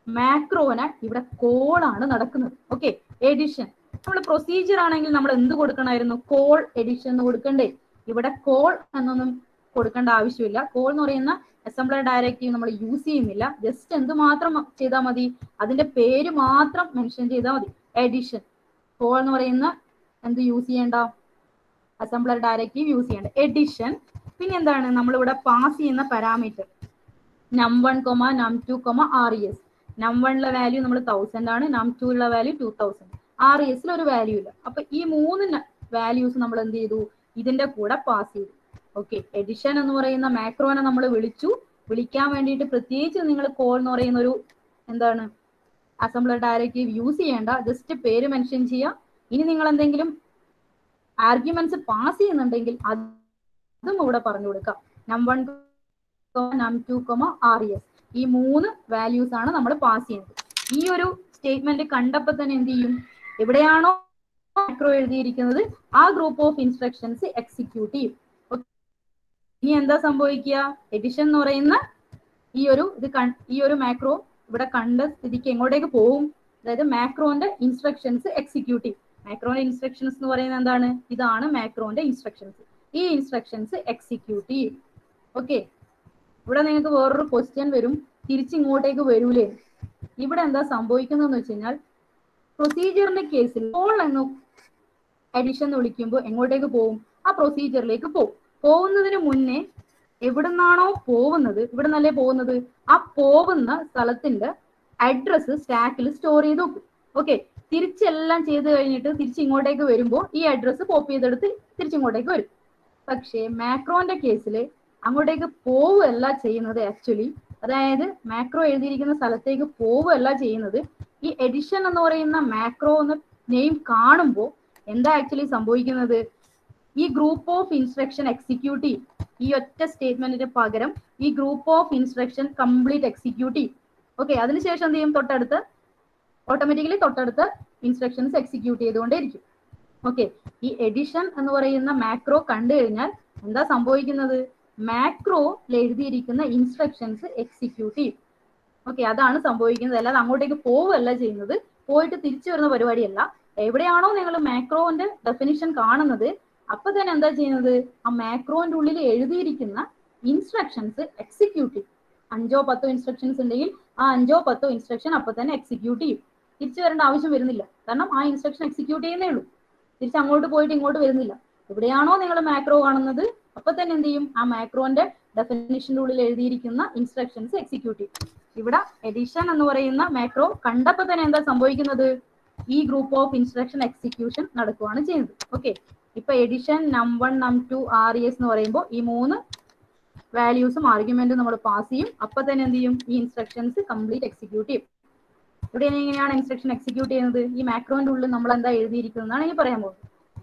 Speaker 1: മാക്രോന് ഇവിടെ കോൾ ആണ് നടക്കുന്നത് ഓക്കെ എഡിഷൻ നമ്മൾ പ്രൊസീജിയർ ആണെങ്കിൽ നമ്മൾ എന്ത് കൊടുക്കണമായിരുന്നു കോൾ എഡിഷൻ എന്ന് കൊടുക്കണ്ടേ ഇവിടെ കോൾ എന്നൊന്നും കൊടുക്കേണ്ട ആവശ്യമില്ല കോൾ എന്ന് പറയുന്ന അസംബ്ലർ ഡയറക്റ്റീവ് നമ്മൾ യൂസ് ചെയ്യുന്നില്ല ജസ്റ്റ് എന്ത് മാത്രം ചെയ്താൽ മതി അതിന്റെ പേര് മാത്രം മെൻഷൻ ചെയ്താൽ മതി എഡിഷൻ കോൾ എന്ന് പറയുന്ന എന്ത് യൂസ് ചെയ്യേണ്ട അസംബ്ലർ ഡയറക്റ്റീവ് യൂസ് ചെയ്യേണ്ട എഡിഷൻ പിന്നെ എന്താണ് നമ്മളിവിടെ പാസ് ചെയ്യുന്ന parameter num one comma num two comma R E S num വണ്ണിലെ വാല്യൂ നമ്മൾ തൗസൻഡ് ആണ് നം ടുള്ള value two thousand R E എസിൽ ഒരു വാല്യൂ ഇല്ല അപ്പൊ ഈ മൂന്ന് വാല്യൂസ് നമ്മൾ എന്ത് ചെയ്തു ഇതിന്റെ കൂടെ പാസ് ചെയ്തു ഓക്കെ എഡിഷൻ എന്ന് പറയുന്ന മാക്രോനെ നമ്മൾ വിളിച്ചു വിളിക്കാൻ വേണ്ടിയിട്ട് പ്രത്യേകിച്ച് നിങ്ങൾ കോൾ എന്ന് പറയുന്ന ഒരു എന്താണ് അസംബ്ലർ ഡയറക്റ്റീവ് യൂസ് ചെയ്യേണ്ട ജസ്റ്റ് പേര് മെൻഷൻ ചെയ്യുക ഇനി നിങ്ങൾ എന്തെങ്കിലും ആർഗ്യുമെന്റ്സ് പാസ് ചെയ്യുന്നുണ്ടെങ്കിൽ അതും ഇവിടെ പറഞ്ഞു കൊടുക്കാം നം one num two comma R S ഈ മൂന്ന് വാല്യൂസ് ആണ് നമ്മൾ പാസ് ചെയ്യുന്നത് ഈ ഒരു സ്റ്റേറ്റ്മെന്റ് കണ്ടപ്പോൾ തന്നെ എന്ത് ചെയ്യും എവിടെയാണോ മാക്രോ എഴുതിയിരിക്കുന്നത് ആ ഗ്രൂപ്പ് ഓഫ് ഇൻസ്ട്രക്ഷൻസ് എക്സിക്യൂട്ട് ചെയ്യും ഇനി എന്താ സംഭവിക്കുക എഡിഷൻ എന്ന് പറയുന്ന ഈ ഒരു ഇത് ഈ ഒരു മാക്രോ ഇവിടെ കണ്ട സ്ഥിതിക്ക് എങ്ങോട്ടേക്ക് പോകും അതായത് മാക്രോന്റെ ഇൻസ്ട്രക്ഷൻസ് എക്സിക്യൂട്ട് ചെയ്യും മാക്രോന്റെ ഇൻസ്ട്രക്ഷൻസ് എന്ന് പറയുന്നത് എന്താണ് ഇതാണ് മാക്രോന്റെ ഇൻസ്ട്രക്ഷൻസ് ഈ ഇൻസ്ട്രക്ഷൻസ് എക്സിക്യൂട്ട് ചെയ്യും ഓക്കെ ഇവിടെ നിങ്ങൾക്ക് വേറൊരു ക്വസ്റ്റ്യൻ വരും തിരിച്ചിങ്ങോട്ടേക്ക് വരൂലേ ഇവിടെ എന്താ സംഭവിക്കുന്നതെന്ന് വെച്ച് കഴിഞ്ഞാൽ പ്രൊസീജിയറിന്റെ കേസിൽ കോൾ എന്ന് അഡീഷൻ എന്ന് വിളിക്കുമ്പോൾ എങ്ങോട്ടേക്ക് പോകും ആ പ്രൊസീജിയറിലേക്ക് പോകും പോകുന്നതിന് മുന്നേ എവിടുന്നാണോ പോകുന്നത് ഇവിടെ നിന്നല്ലേ പോകുന്നത് ആ പോകുന്ന സ്ഥലത്തിന്റെ അഡ്രസ്സ് സ്റ്റാക്കിൽ സ്റ്റോർ ചെയ്ത് വെക്കും ഓക്കെ തിരിച്ചെല്ലാം ചെയ്ത് കഴിഞ്ഞിട്ട് തിരിച്ച് ഇങ്ങോട്ടേക്ക് വരുമ്പോൾ ഈ അഡ്രസ്സ് പോപ്പ് ചെയ്തെടുത്ത് തിരിച്ചിങ്ങോട്ടേക്ക് വരും പക്ഷേ മാക്രോന്റെ കേസിൽ അങ്ങോട്ടേക്ക് പോവുകയല്ല ചെയ്യുന്നത് ആക്ച്വലി അതായത് മാക്രോ എഴുതിയിരിക്കുന്ന സ്ഥലത്തേക്ക് പോവുകയല്ല ചെയ്യുന്നത് ഈ എഡിഷൻ എന്ന് പറയുന്ന മാക്രോ എന്ന നെയിം കാണുമ്പോൾ എന്താ ആക്ച്വലി സംഭവിക്കുന്നത് ഈ ഗ്രൂപ്പ് ഓഫ് ഇൻസ്ട്രക്ഷൻ എക്സിക്യൂട്ട് ചെയ്യും ഈ ഒറ്റ സ്റ്റേറ്റ്മെന്റിന് പകരം ഈ group of instruction complete execute ചെയ്യും ഓക്കെ അതിനുശേഷം എന്ത് ചെയ്യും തൊട്ടടുത്ത് ഓട്ടോമാറ്റിക്കലി തൊട്ടടുത്ത് ഇൻസ്ട്രക്ഷൻസ് എക്സിക്യൂട്ട് ചെയ്തുകൊണ്ടേയിരിക്കും ഓക്കെ ഈ എഡിഷൻ എന്ന് പറയുന്ന മാക്രോ കണ്ടു കഴിഞ്ഞാൽ എന്താ സംഭവിക്കുന്നത് മാക്രോയിൽ എഴുതിയിരിക്കുന്ന ഇൻസ്ട്രക്ഷൻസ് എക്സിക്യൂട്ട് ചെയ്യും ഓക്കെ അതാണ് സംഭവിക്കുന്നത് അല്ലാതെ അങ്ങോട്ടേക്ക് പോവുകയല്ല ചെയ്യുന്നത് പോയിട്ട് തിരിച്ചു വരുന്ന പരിപാടിയല്ല എവിടെയാണോ നിങ്ങൾ മാക്രോന്റെ ഡെഫിനിഷൻ കാണുന്നത് അപ്പൊ തന്നെ എന്താ ചെയ്യുന്നത് ആ മാക്രോന്റെ ഉള്ളിൽ എഴുതിയിരിക്കുന്ന ഇൻസ്ട്രക്ഷൻസ് എക്സിക്യൂട്ട് ചെയ്യും അഞ്ചോ പത്തോ ഇൻസ്ട്രക്ഷൻസ് ഉണ്ടെങ്കിൽ ആ അഞ്ചോ പത്തോ ഇൻസ്ട്രക്ഷൻ അപ്പൊ തന്നെ എക്സിക്യൂട്ട് ചെയ്യും തിരിച്ചു വരേണ്ട ആവശ്യം വരുന്നില്ല കാരണം ആ ഇൻസ്ട്രക്ഷൻ എക്സിക്യൂട്ട് ചെയ്യുന്നേ ഉള്ളൂ തിരിച്ച് അങ്ങോട്ട് പോയിട്ട് ഇങ്ങോട്ട് വരുന്നില്ല എവിടെയാണോ നിങ്ങൾ മാക്രോ കാണുന്നത് അപ്പൊ തന്നെ എന്ത് ചെയ്യും ആ മാക്രോന്റെ ഡെഫിനിഷന്റെ ഉള്ളിൽ എഴുതിയിരിക്കുന്ന ഇൻസ്ട്രക്ഷൻസ് എക്സിക്യൂട്ട് ചെയ്യും ഇവിടെ എഡിഷൻ എന്ന് പറയുന്ന മാക്രോ കണ്ടപ്പോ തന്നെ എന്താ സംഭവിക്കുന്നത് ഈ ഗ്രൂപ്പ് ഓഫ് ഇൻസ്ട്രക്ഷൻ എക്സിക്യൂഷൻ നടക്കുകയാണ് ചെയ്യുന്നത് ഓക്കെ ഇപ്പൊ edition num one num to R S എന്ന് പറയുമ്പോൾ ഈ മൂന്ന് വാല്യൂസും ആർഗ്യുമെന്റും നമ്മൾ പാസ് ചെയ്യും അപ്പൊ തന്നെ എന്ത് ചെയ്യും ഈ ഇൻസ്ട്രക്ഷൻസ് കംപ്ലീറ്റ് എക്സിക്യൂട്ട് ചെയ്യും ഇവിടെ എങ്ങനെയാണ് ഇൻസ്ട്രക്ഷൻ എക്സിക്യൂട്ട് ചെയ്യുന്നത് ഈ മാക്രോന്റെ ഉള്ളിൽ നമ്മൾ എന്താ എഴുതിയിരിക്കുന്നതാണ് ഇനി പറയാൻ പോകുന്നത്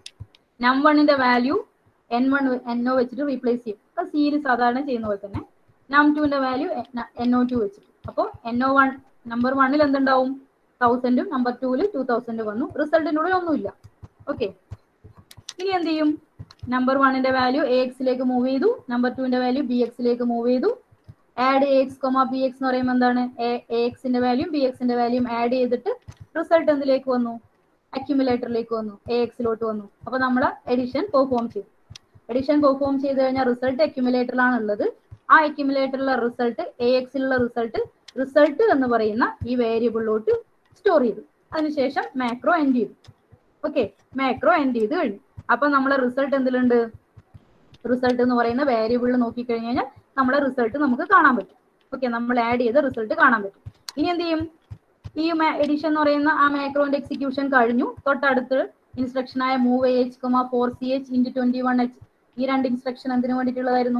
Speaker 1: നം വണ്ണിന്റെ value N one N O വെച്ചിട്ട് റീപ്ലേസ് ചെയ്യും അപ്പൊ സിയിൽ സാധാരണ ചെയ്യുന്ന പോലെ തന്നെ നം ടുവിന്റെ വാല്യൂ എൻ ഒ ടു വെച്ചിട്ട് അപ്പോൾ എൻ ഒ വൺ നമ്പർ വണ്ണിൽ എന്തുണ്ടാവും തൗസൻഡും നമ്പർ ടൂവിൽ ടു തൗസൻഡ് വന്നു റിസൾട്ടിൻ്റെ ഉള്ളിൽ ഒന്നുമില്ല ഓക്കെ ഇനി എന്ത് ചെയ്യും നമ്പർ വണ്ണിന്റെ വാല്യൂ എ എക്സിലേക്ക് മൂവ് ചെയ്തു നമ്പർ ടുവിന്റെ വാല്യൂ ബി എക്സിലേക്ക് മൂവ് ചെയ്തു add A X comma B X എന്ന് പറയുമ്പോൾ എന്താണ് എ എക്സിന്റെ വാല്യൂം ബി എക്സിന്റെ വാല്യൂം ആഡ് ചെയ്തിട്ട് റിസൾട്ട് എന്തിലേക്ക് വന്നു അക്യുമുലേറ്ററിലേക്ക് വന്നു എ എക്സിലോട്ട് വന്നു അപ്പൊ നമ്മൾ എഡിഷൻ പെർഫോം ചെയ്തു എഡിഷൻ പെർഫോം ചെയ്ത് കഴിഞ്ഞാൽ റിസൾട്ട് അക്യുമുലേറ്ററിലാണ് ഉള്ളത് ആ അക്യുമുലേറ്ററിലെ റിസൾട്ട് എ എക്സിലുള്ള റിസൾട്ട് റിസൾട്ട് എന്ന് പറയുന്ന ഈ വേരിയബിളിലോട്ട് സ്റ്റോർ ചെയ്തു അതിനുശേഷം മാക്രോ എൻഡ് ചെയ്തു ഓക്കെ മാക്രോ എൻഡ് ചെയ്ത് കഴിഞ്ഞു അപ്പൊ നമ്മളെ റിസൾട്ട് എന്തിലുണ്ട് റിസൾട്ട് എന്ന് പറയുന്ന വേരിയബിളിൽ നോക്കിക്കഴിഞ്ഞ് കഴിഞ്ഞാൽ നമ്മളെ റിസൾട്ട് നമുക്ക് കാണാൻ പറ്റും ഓക്കെ നമ്മൾ ആഡ് ചെയ്ത റിസൾട്ട് കാണാൻ പറ്റും ഇനി എന്ത് ചെയ്യും ഈ എഡിഷൻ എന്ന് പറയുന്ന ആ മാക്രോന്റെ എക്സിക്യൂഷൻ കഴിഞ്ഞു തൊട്ടടുത്ത് ഇൻസ്ട്രക്ഷൻ ആയ move H comma four C H into twenty one H ഈ രണ്ട് ഇൻസ്ട്രക്ഷൻ എന്തിനു വേണ്ടിയിട്ടുള്ളതായിരുന്നു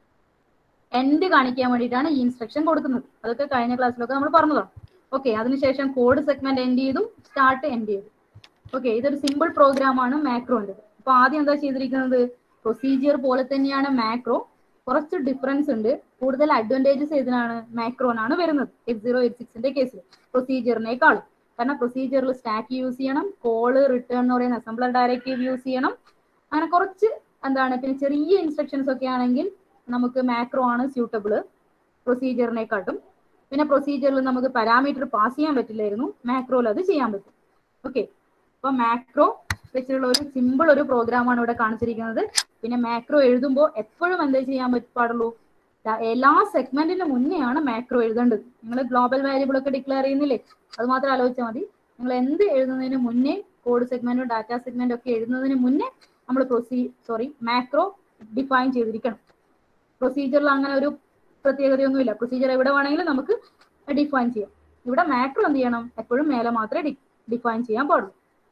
Speaker 1: എൻഡ് കാണിക്കാൻ വേണ്ടിയിട്ടാണ് ഈ ഇൻസ്ട്രക്ഷൻ കൊടുക്കുന്നത് അതൊക്കെ കഴിഞ്ഞ ക്ലാസ്സിലൊക്കെ നമ്മൾ പറഞ്ഞതാണ് ഓക്കെ അതിനുശേഷം കോഡ് സെഗ്മെന്റ് എൻഡ് ചെയ്തു സ്റ്റാർട്ട് എൻഡ് ചെയ്തു ഓക്കെ ഇതൊരു സിമ്പിൾ പ്രോഗ്രാം ആണ് മാക്രോന്റെ അപ്പൊ ആദ്യം എന്താ ചെയ്തിരിക്കുന്നത് പ്രൊസീജിയർ പോലെ തന്നെയാണ് മാക്രോ കുറച്ച് ഡിഫറൻസ് ഉണ്ട് കൂടുതൽ അഡ്വാൻറ്റേജസ് ഏതിനാണ് മാക്രോനാണ് വരുന്നത് എയ്റ്റ് സീറോ എയ്റ്റ് സിക്സിന്റെ കേസിൽ പ്രൊസീജിയറിനേക്കാളും കാരണം പ്രൊസീജിയറിൽ സ്റ്റാക്ക് യൂസ് ചെയ്യണം കോള് റിട്ടേൺ എന്ന് പറയുന്ന അസംബ്ലർ ഡയറക്റ്റീവ് യൂസ് ചെയ്യണം അങ്ങനെ കുറച്ച് എന്താണ് പിന്നെ ചെറിയ ഇൻസ്ട്രക്ഷൻസ് ഒക്കെ ആണെങ്കിൽ നമുക്ക് മാക്രോ ആണ് സ്യൂട്ടബിൾ പ്രൊസീജിയറിനെക്കാട്ടും പിന്നെ പ്രൊസീജിയറിൽ നമുക്ക് പാരാമീറ്റർ പാസ് ചെയ്യാൻ പറ്റില്ലായിരുന്നു മാക്രോയിൽ അത് ചെയ്യാൻ പറ്റും ഓക്കെ അപ്പൊ മാക്രോ വെച്ചുള്ള ഒരു സിമ്പിൾ ഒരു പ്രോഗ്രാമാണ് ഇവിടെ കാണിച്ചിരിക്കുന്നത് പിന്നെ മാക്രോ എഴുതുമ്പോൾ എപ്പോഴും എന്താ ചെയ്യാൻ പറ്റ- പാടുള്ളൂ ദാ എല്ലാ സെഗ്മെന്റിന് മുന്നെയാണ് മാക്രോ എഴുതേണ്ടത് നിങ്ങൾ ഗ്ലോബൽ വാരിയബിൾ ഒക്കെ ഡിക്ലെയർ ചെയ്യുന്നില്ലേ അത് മാത്രം ആലോചിച്ചാൽ മതി നിങ്ങൾ എന്ത് എഴുതുന്നതിന് മുന്നേ കോഡ് സെഗ്മെന്റും ഡാറ്റ സെഗ്മെന്റും ഒക്കെ എഴുതുന്നതിന് മുന്നേ നമ്മൾ പ്രൊസീ സോറി മാക്രോ ഡിഫൈൻ ചെയ്തിരിക്കണം പ്രൊസീജിയറിൽ അങ്ങനെ ഒരു പ്രത്യേകതയൊന്നുമില്ല പ്രൊസീജിയർ എവിടെ വേണമെങ്കിലും നമുക്ക് ഡിഫൈൻ ചെയ്യാം ഇവിടെ മാക്രോ എന്ത് ചെയ്യണം എപ്പോഴും മേലെ മാത്രമേ ഡിഫൈൻ ചെയ്യാൻ പാടുള്ളൂ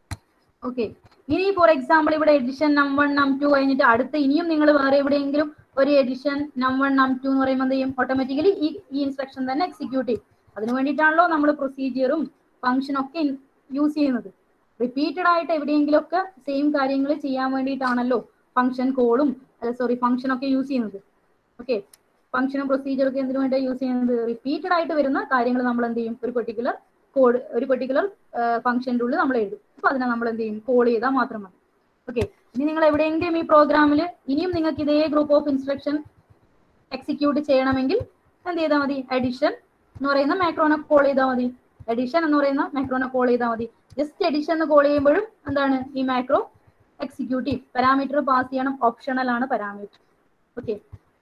Speaker 1: ഓക്കെ ഇനി ഫോർ എക്സാമ്പിൾ ഇവിടെ addition num one num two കഴിഞ്ഞിട്ട് അടുത്ത ഇനിയും നിങ്ങൾ വേറെ എവിടെയെങ്കിലും ഒരു edition num one num to എന്ന് പറയുമ്പോൾ എന്ത് ചെയ്യും ഓട്ടോമാറ്റിക്കലി ഈ ഈ ഇൻസ്ട്രക്ഷൻ തന്നെ എക്സിക്യൂട്ട് ചെയ്യും അതിന് വേണ്ടിയിട്ടാണല്ലോ നമ്മൾ പ്രൊസീജിയറും ഫംഗ്ഷനും ഒക്കെ യൂസ് ചെയ്യുന്നത് റിപ്പീറ്റഡ് ആയിട്ട് എവിടെയെങ്കിലും ഒക്കെ സെയിം കാര്യങ്ങൾ ചെയ്യാൻ വേണ്ടിയിട്ടാണല്ലോ ഫംഗ്ഷൻ കോളും അല്ല സോറി ഫംഗ്ഷൻ ഒക്കെ യൂസ് ചെയ്യുന്നത് ഓക്കെ ഫംഗ്ഷനും പ്രൊസീജിയറും ഒക്കെ എന്തിനു വേണ്ടിയാണ് യൂസ് ചെയ്യുന്നത് റിപ്പീറ്റഡ് ആയിട്ട് വരുന്ന കാര്യങ്ങൾ നമ്മൾ എന്ത് ചെയ്യും ഒരു പെർട്ടിക്കുലർ കോഡ് ഒരു പെർട്ടിക്കുലർ ഫംഗ്ഷൻ്റെ ഉള്ളിൽ നമ്മൾ എഴുതും അപ്പൊ അതിനെ നമ്മൾ എന്ത് ചെയ്യും കോൾ ചെയ്താൽ മാത്രം മതി ഓക്കെ ഇനി നിങ്ങൾ എവിടെയെങ്കിലും ഈ പ്രോഗ്രാമിൽ ഇനിയും നിങ്ങൾക്ക് ഇതേ ഗ്രൂപ്പ് ഓഫ് ഇൻസ്ട്രക്ഷൻ എക്സിക്യൂട്ട് ചെയ്യണമെങ്കിൽ എന്ത് ചെയ്താൽ മതി അഡിഷൻ എന്ന് പറയുന്ന മാക്രോനെ കോൾ ചെയ്താൽ മതി അഡിഷൻ എന്ന് പറയുന്ന മാക്രോനെ കോൾ ചെയ്താൽ മതി ജസ്റ്റ് അഡിഷൻ എന്ന് കോൾ ചെയ്യുമ്പോഴും എന്താണ് ഈ മാക്രോ എക്സിക്യൂട്ട് ചെയ്യും പാരാമീറ്റർ പാസ് ചെയ്യണം ഓപ്ഷണൽ ആണ് പാരാമീറ്റർ ഓക്കെ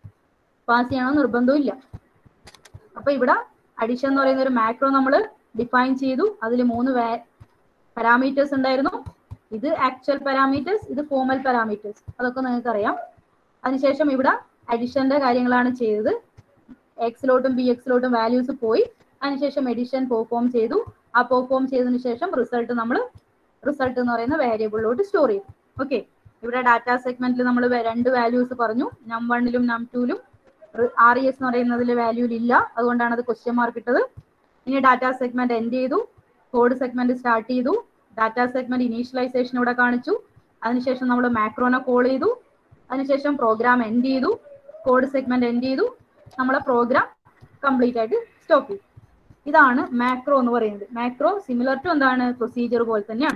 Speaker 1: പാസ് ചെയ്യണം നിർബന്ധവും ഇല്ല അപ്പൊ ഇവിടെ അഡിഷൻ എന്ന് പറയുന്ന ഒരു മാക്രോ നമ്മൾ ഡിഫൈൻ ചെയ്തു അതിൽ മൂന്ന് പാരാമീറ്റേഴ്സ് ഉണ്ടായിരുന്നു ഇത് ആക്ച്വൽ പാരാമീറ്റേഴ്സ് ഇത് ഫോമൽ പാരാമീറ്റേഴ്സ് അതൊക്കെ നിങ്ങൾക്ക് അറിയാം അതിനുശേഷം ഇവിടെ അഡിഷന്റെ കാര്യങ്ങളാണ് ചെയ്തത് എക്സിലോട്ടും ബി എക്സിലോട്ടും വാല്യൂസ് പോയി അതിനുശേഷം എഡിഷൻ പെർഫോം ചെയ്തു ആ പെർഫോം ചെയ്തതിനു ശേഷം റിസൾട്ട് നമ്മൾ റിസൾട്ട് എന്ന് പറയുന്ന വേരിയബിളിലോട്ട് സ്റ്റോർ ചെയ്തു ഓക്കെ ഇവിടെ ഡാറ്റ സെഗ്മെന്റിൽ നമ്മൾ രണ്ട് വാല്യൂസ് പറഞ്ഞു നം വണ്ണിലും നം ടൂലും ആർ ഇ എസ് എന്ന് പറയുന്നതിൽ വാല്യൂ ഇല്ല അതുകൊണ്ടാണ് അത് ക്വസ്റ്റ്യൻ മാർക്ക് ഇട്ടത് ഇനി ഡാറ്റ സെഗ്മെന്റ് എൻഡ് ചെയ്തു കോഡ് സെഗ്മെന്റ് സ്റ്റാർട്ട് ചെയ്തു ഡാറ്റ സെഗ്മെന്റ് ഇനീഷ്യലൈസേഷൻ ഇവിടെ കാണിച്ചു അതിനുശേഷം നമ്മൾ മാക്രോനെ കോൾ ചെയ്തു അതിനുശേഷം പ്രോഗ്രാം എൻഡ് ചെയ്തു കോഡ് സെഗ്മെന്റ് എൻഡ് ചെയ്തു നമ്മളെ പ്രോഗ്രാം കംപ്ലീറ്റ് ആയിട്ട് സ്റ്റോപ്പ് ചെയ്തു ഇതാണ് മാക്രോ എന്ന് പറയുന്നത് മാക്രോ സിമിലർ ടു എന്താണ് പ്രൊസീജിയർ പോലെ തന്നെയാണ്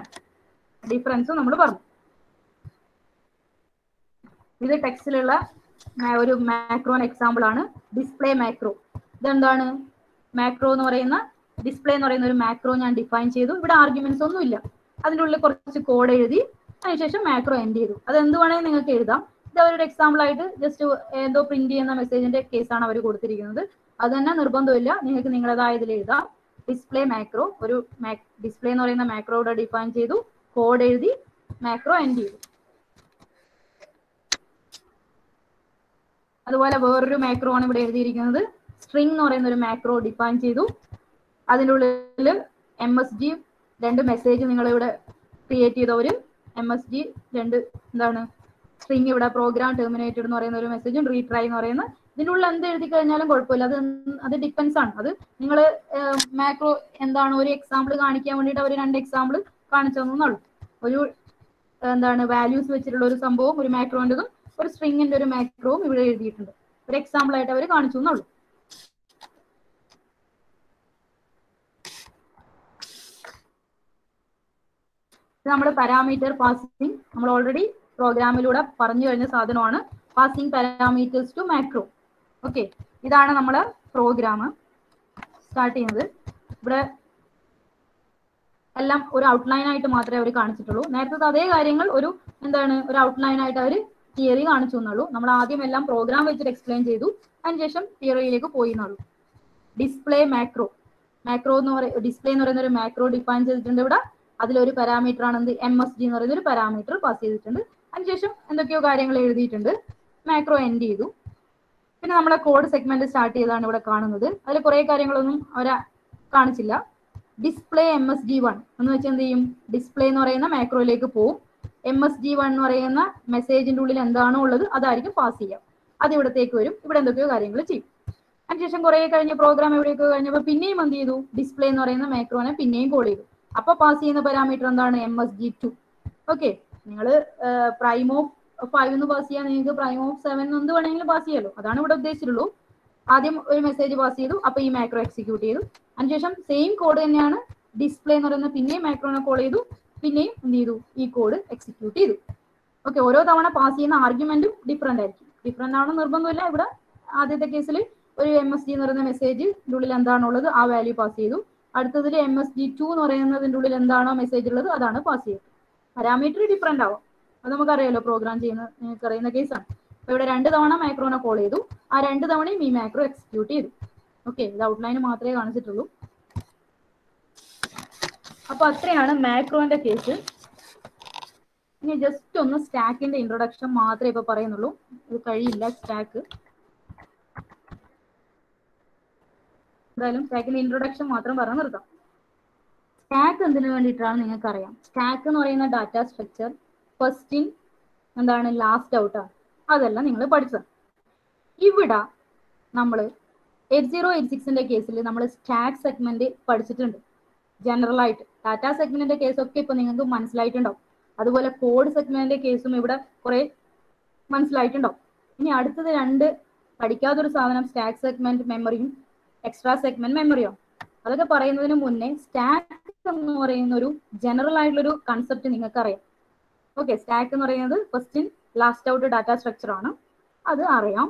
Speaker 1: ഡിഫറൻസ് നമ്മൾ പറഞ്ഞു ഇത് ടെക്സ്റ്റിലുള്ള ഒരു മാക്രോൻ എക്സാമ്പിൾ ആണ് ഡിസ്പ്ലേ മാക്രോ ഇതെന്താണ് മാക്രോ എന്ന് പറയുന്ന ഡിസ്പ്ലേ എന്ന് പറയുന്ന ഒരു മാക്രോ ഞാൻ ഡിഫൈൻ ചെയ്തു ഇവിടെ ആർഗ്യുമെന്റ്സ് ഒന്നും ഇല്ല അതിൻ്റെ ഉള്ളിൽ കുറച്ച് കോഡ് എഴുതി അതിനുശേഷം മാക്രോ എൻഡ് ചെയ്തു അത് എന്ത് വേണമെങ്കിൽ നിങ്ങൾക്ക് എഴുതാം ഇത് അവരുടെ എക്സാമ്പിൾ ആയിട്ട് ജസ്റ്റ് എന്തോ പ്രിന്റ് ചെയ്യുന്ന മെസ്സേജിന്റെ കേസാണ് അവർ കൊടുത്തിരിക്കുന്നത് അത് തന്നെ നിർബന്ധമില്ല നിങ്ങൾക്ക് നിങ്ങളേതായ ഇതിൽ എഴുതാം ഡിസ്പ്ലേ മാക്രോ ഒരു ഡിസ്പ്ലേ എന്ന് പറയുന്ന മാക്രോ ഇവിടെ ഡിഫൈൻ ചെയ്തു കോഡ് എഴുതി മാക്രോ എൻഡ് ചെയ്തു അതുപോലെ വേറൊരു മാക്രോ ആണ് ഇവിടെ എഴുതിയിരിക്കുന്നത് സ്ട്രിംഗ് എന്ന് പറയുന്ന ഒരു മാക്രോ ഡിഫൈൻ ചെയ്തു അതിൻ്റെ ഉള്ളിൽ എം എസ് ജി രണ്ട് മെസ്സേജ് നിങ്ങൾ ഇവിടെ ക്രിയേറ്റ് ചെയ്തവർ എം എസ് ജി രണ്ട് എന്താണ് സ്ട്രിംഗ് ഇവിടെ പ്രോഗ്രാം ടെർമിനേറ്റഡ് എന്ന് പറയുന്ന ഒരു മെസ്സേജും റീട്രൈ എന്ന് പറയുന്ന ഇതിൻ്റെ ഉള്ളിൽ എന്ത് എഴുതി കഴിഞ്ഞാലും കുഴപ്പമില്ല അത് അത് ഡിപ്പെൻസ് ആണ് അത് നിങ്ങൾ മാക്രോ എന്താണ് ഒരു എക്സാമ്പിൾ കാണിക്കാൻ വേണ്ടിയിട്ട് അവർ രണ്ട് എക്സാമ്പിൾ കാണിച്ചു തന്നുള്ളൂ ഒരു എന്താണ് വാല്യൂസ് വെച്ചിട്ടുള്ള ഒരു സംഭവം ഒരു മാക്രോൻ്റെതും ഒരു സ്ട്രിങ്ങിന്റെ ഒരു മാക്രോവും ഇവിടെ എഴുതിയിട്ടുണ്ട് ഒരു എക്സാമ്പിൾ ആയിട്ട് അവർ കാണിച്ചു എന്നുള്ളൂ നമ്മുടെ പാരാമീറ്റർ പാസിംഗ് നമ്മൾ ഓൾറെഡി പ്രോഗ്രാമിലൂടെ പറഞ്ഞു കഴിഞ്ഞ സാധനമാണ് passing parameters to macro okay ഇതാണ് നമ്മളെ പ്രോഗ്രാം സ്റ്റാർട്ട് ചെയ്യുന്നത് ഇവിടെ എല്ലാം ഒരു ഔട്ട്ലൈൻ ആയിട്ട് മാത്രമേ അവർ കാണിച്ചിട്ടുള്ളൂ നേരത്തെ അതേ കാര്യങ്ങൾ ഒരു എന്താണ് ഒരു ഔട്ട്ലൈൻ ആയിട്ട് അവർ തിയറി കാണിച്ചു എന്നുള്ളൂ നമ്മൾ ആദ്യം എല്ലാം പ്രോഗ്രാം വെച്ചിട്ട് എക്സ്പ്ലെയിൻ ചെയ്തു അതിനുശേഷം തിയറിയിലേക്ക് പോയി എന്നുള്ളൂ ഡിസ്പ്ലേ മാക്രോ മാക്രോ എന്ന് പറയുന്ന ഡിസ്പ്ലേ എന്ന് പറയുന്ന ഒരു മാക്രോ ഡിഫൈൻ ചെയ്തിട്ടുണ്ട് ഇവിടെ അതിലൊരു പാരാമീറ്റർ ആണ് എന്ത് എം എസ് ജി എന്ന് പറയുന്ന ഒരു പാരാമീറ്റർ പാസ് ചെയ്തിട്ടുണ്ട് അതിനുശേഷം എന്തൊക്കെയോ കാര്യങ്ങൾ എഴുതിയിട്ടുണ്ട് മാക്രോ എൻഡ് ചെയ്തു പിന്നെ നമ്മളെ കോഡ് സെഗ്മെന്റ് സ്റ്റാർട്ട് ചെയ്താണ് ഇവിടെ കാണുന്നത് അതിൽ കുറെ കാര്യങ്ങളൊന്നും അവരെ കാണിച്ചില്ല display M S G one എന്ന് വെച്ചാൽ എന്ത് ചെയ്യും ഡിസ്പ്ലേ എന്ന് പറയുന്ന മാക്രോയിലേക്ക് പോവും എം എസ് ജി വൺ എന്ന് പറയുന്ന മെസ്സേജിന്റെ ഉള്ളിൽ എന്താണോ ഉള്ളത് അതായിരിക്കും പാസ് ചെയ്യുക അത് ഇവിടത്തേക്ക് വരും ഇവിടെ എന്തൊക്കെയോ കാര്യങ്ങൾ ചെയ്യും അതിനുശേഷം കുറെ കഴിഞ്ഞ പ്രോഗ്രാം എവിടെയൊക്കെ കഴിഞ്ഞപ്പോൾ പിന്നെയും എന്ത് ചെയ്തു ഡിസ്പ്ലേ എന്ന് പറയുന്ന മാക്രോനെ പിന്നെയും കോൾ ചെയ്തു അപ്പൊ പാസ് ചെയ്യുന്ന പാരാമീറ്റർ എന്താണ് M S G two okay നിങ്ങൾ പ്രൈം ഓഫ് ഫൈവ് എന്ന് പാസ് ചെയ്യാൻ നിങ്ങൾക്ക് പ്രൈം ഓഫ് സെവൻ എന്ത് വേണമെങ്കിലും പാസ് ചെയ്യാലോ അതാണ് ഇവിടെ ഉദ്ദേശിച്ചിട്ടുള്ളൂ ആദ്യം ഒരു മെസ്സേജ് പാസ് ചെയ്തു അപ്പൊ ഈ മാക്രോ എക്സിക്യൂട്ട് ചെയ്തു അതിനുശേഷം സെയിം കോഡ് തന്നെയാണ് ഡിസ്പ്ലേ എന്ന് പറയുന്ന പിന്നെയും മാക്രോനെ കോൾ ചെയ്തു പിന്നെയും എന്ത് ചെയ്തു ഈ കോഡ് എക്സിക്യൂട്ട് ചെയ്തു ഓക്കെ ഓരോ തവണ പാസ് ചെയ്യുന്ന ആർഗ്യുമെന്റും ഡിഫറെന്റ് ആയിരിക്കും ഡിഫറെന്റ് ആണെന്ന് നിർബന്ധമില്ല ഇവിടെ ആദ്യത്തെ കേസിൽ ഒരു എം എസ് ജി എന്ന് പറയുന്ന മെസ്സേജ് ഉള്ളിൽ എന്താണുള്ളത് ആ വാല്യൂ പാസ് ചെയ്തു അടുത്തതിൽ എം എസ് ജി ടു എന്ന് പറയുന്നതിൻ്റെ ഉള്ളിൽ എന്താണോ മെസ്സേജ് ഉള്ളത് അതാണ് പാസ് ചെയ്തത് പാരാമീറ്റർ ഡിഫറെന്റ് ആവും അത് നമുക്കറിയാലോ പ്രോഗ്രാം ചെയ്യുന്ന നിങ്ങൾക്ക് അറിയുന്ന കേസാണ് അപ്പൊ ഇവിടെ രണ്ട് തവണ മാക്രോനെ കോൾ ചെയ്തു ആ രണ്ട് തവണയും ഈ മാക്രോ എക്സിക്യൂട്ട് ചെയ്തു ഓക്കെ ഇത് ഔട്ട്ലൈൻ മാത്രമേ കാണിച്ചിട്ടുള്ളൂ അപ്പൊ അത്രയാണ് മാക്രോന്റെ കേസ് ഇനി ജസ്റ്റ് ഒന്ന് സ്റ്റാക്കിന്റെ ഇൻട്രൊഡക്ഷൻ മാത്രമേ ഇപ്പൊ പറയുന്നുള്ളൂ ഇത് കഴിയില്ല സ്റ്റാക്ക് എന്തായാലും സ്റ്റാക്കിന്റെ ഇൻട്രൊഡക്ഷൻ മാത്രം പറഞ്ഞു നിർത്താം സ്റ്റാക്ക് എന്തിനു വേണ്ടിയിട്ടാണ് നിങ്ങൾക്ക് അറിയാം സ്റ്റാക്ക് എന്ന് പറയുന്ന ഡാറ്റ സ്ട്രക്ചർ ഫസ്റ്റ് ഇൻ എന്താണ് ലാസ്റ്റ് ഔട്ടാണ് അതെല്ലാം നിങ്ങൾ പഠിച്ചത് ഇവിടെ നമ്മൾ എയ്റ്റ് സീറോ എയ്റ്റ് സിക്സിന്റെ കേസിൽ നമ്മൾ സ്റ്റാക്ക് സെഗ്മെന്റ് പഠിച്ചിട്ടുണ്ട് ജനറൽ ആയിട്ട് ഡാറ്റ സെഗ്മെന്റിന്റെ കേസൊക്കെ ഇപ്പൊ നിങ്ങൾക്ക് മനസ്സിലായിട്ടുണ്ടാവും അതുപോലെ കോഡ് സെഗ്മെന്റിന്റെ കേസും ഇവിടെ കുറെ മനസ്സിലായിട്ടുണ്ടാവും ഇനി അടുത്തത് രണ്ട് പഠിക്കാത്തൊരു സാധനം സ്റ്റാക്ക് സെഗ്മെന്റ് മെമ്മറിയും എക്സ്ട്രാ സെഗ്മെന്റ് മെമ്മറിയോ അതൊക്കെ പറയുന്നതിന് മുന്നേ സ്റ്റാക്ക് എന്ന് പറയുന്ന ഒരു ജനറൽ ആയിട്ടുള്ള ഒരു കൺസെപ്റ്റ് നിങ്ങൾക്ക് അറിയാം ഓക്കെ സ്റ്റാക്ക് എന്ന് പറയുന്നത് first in last out data structure ആണ് അത് അറിയാം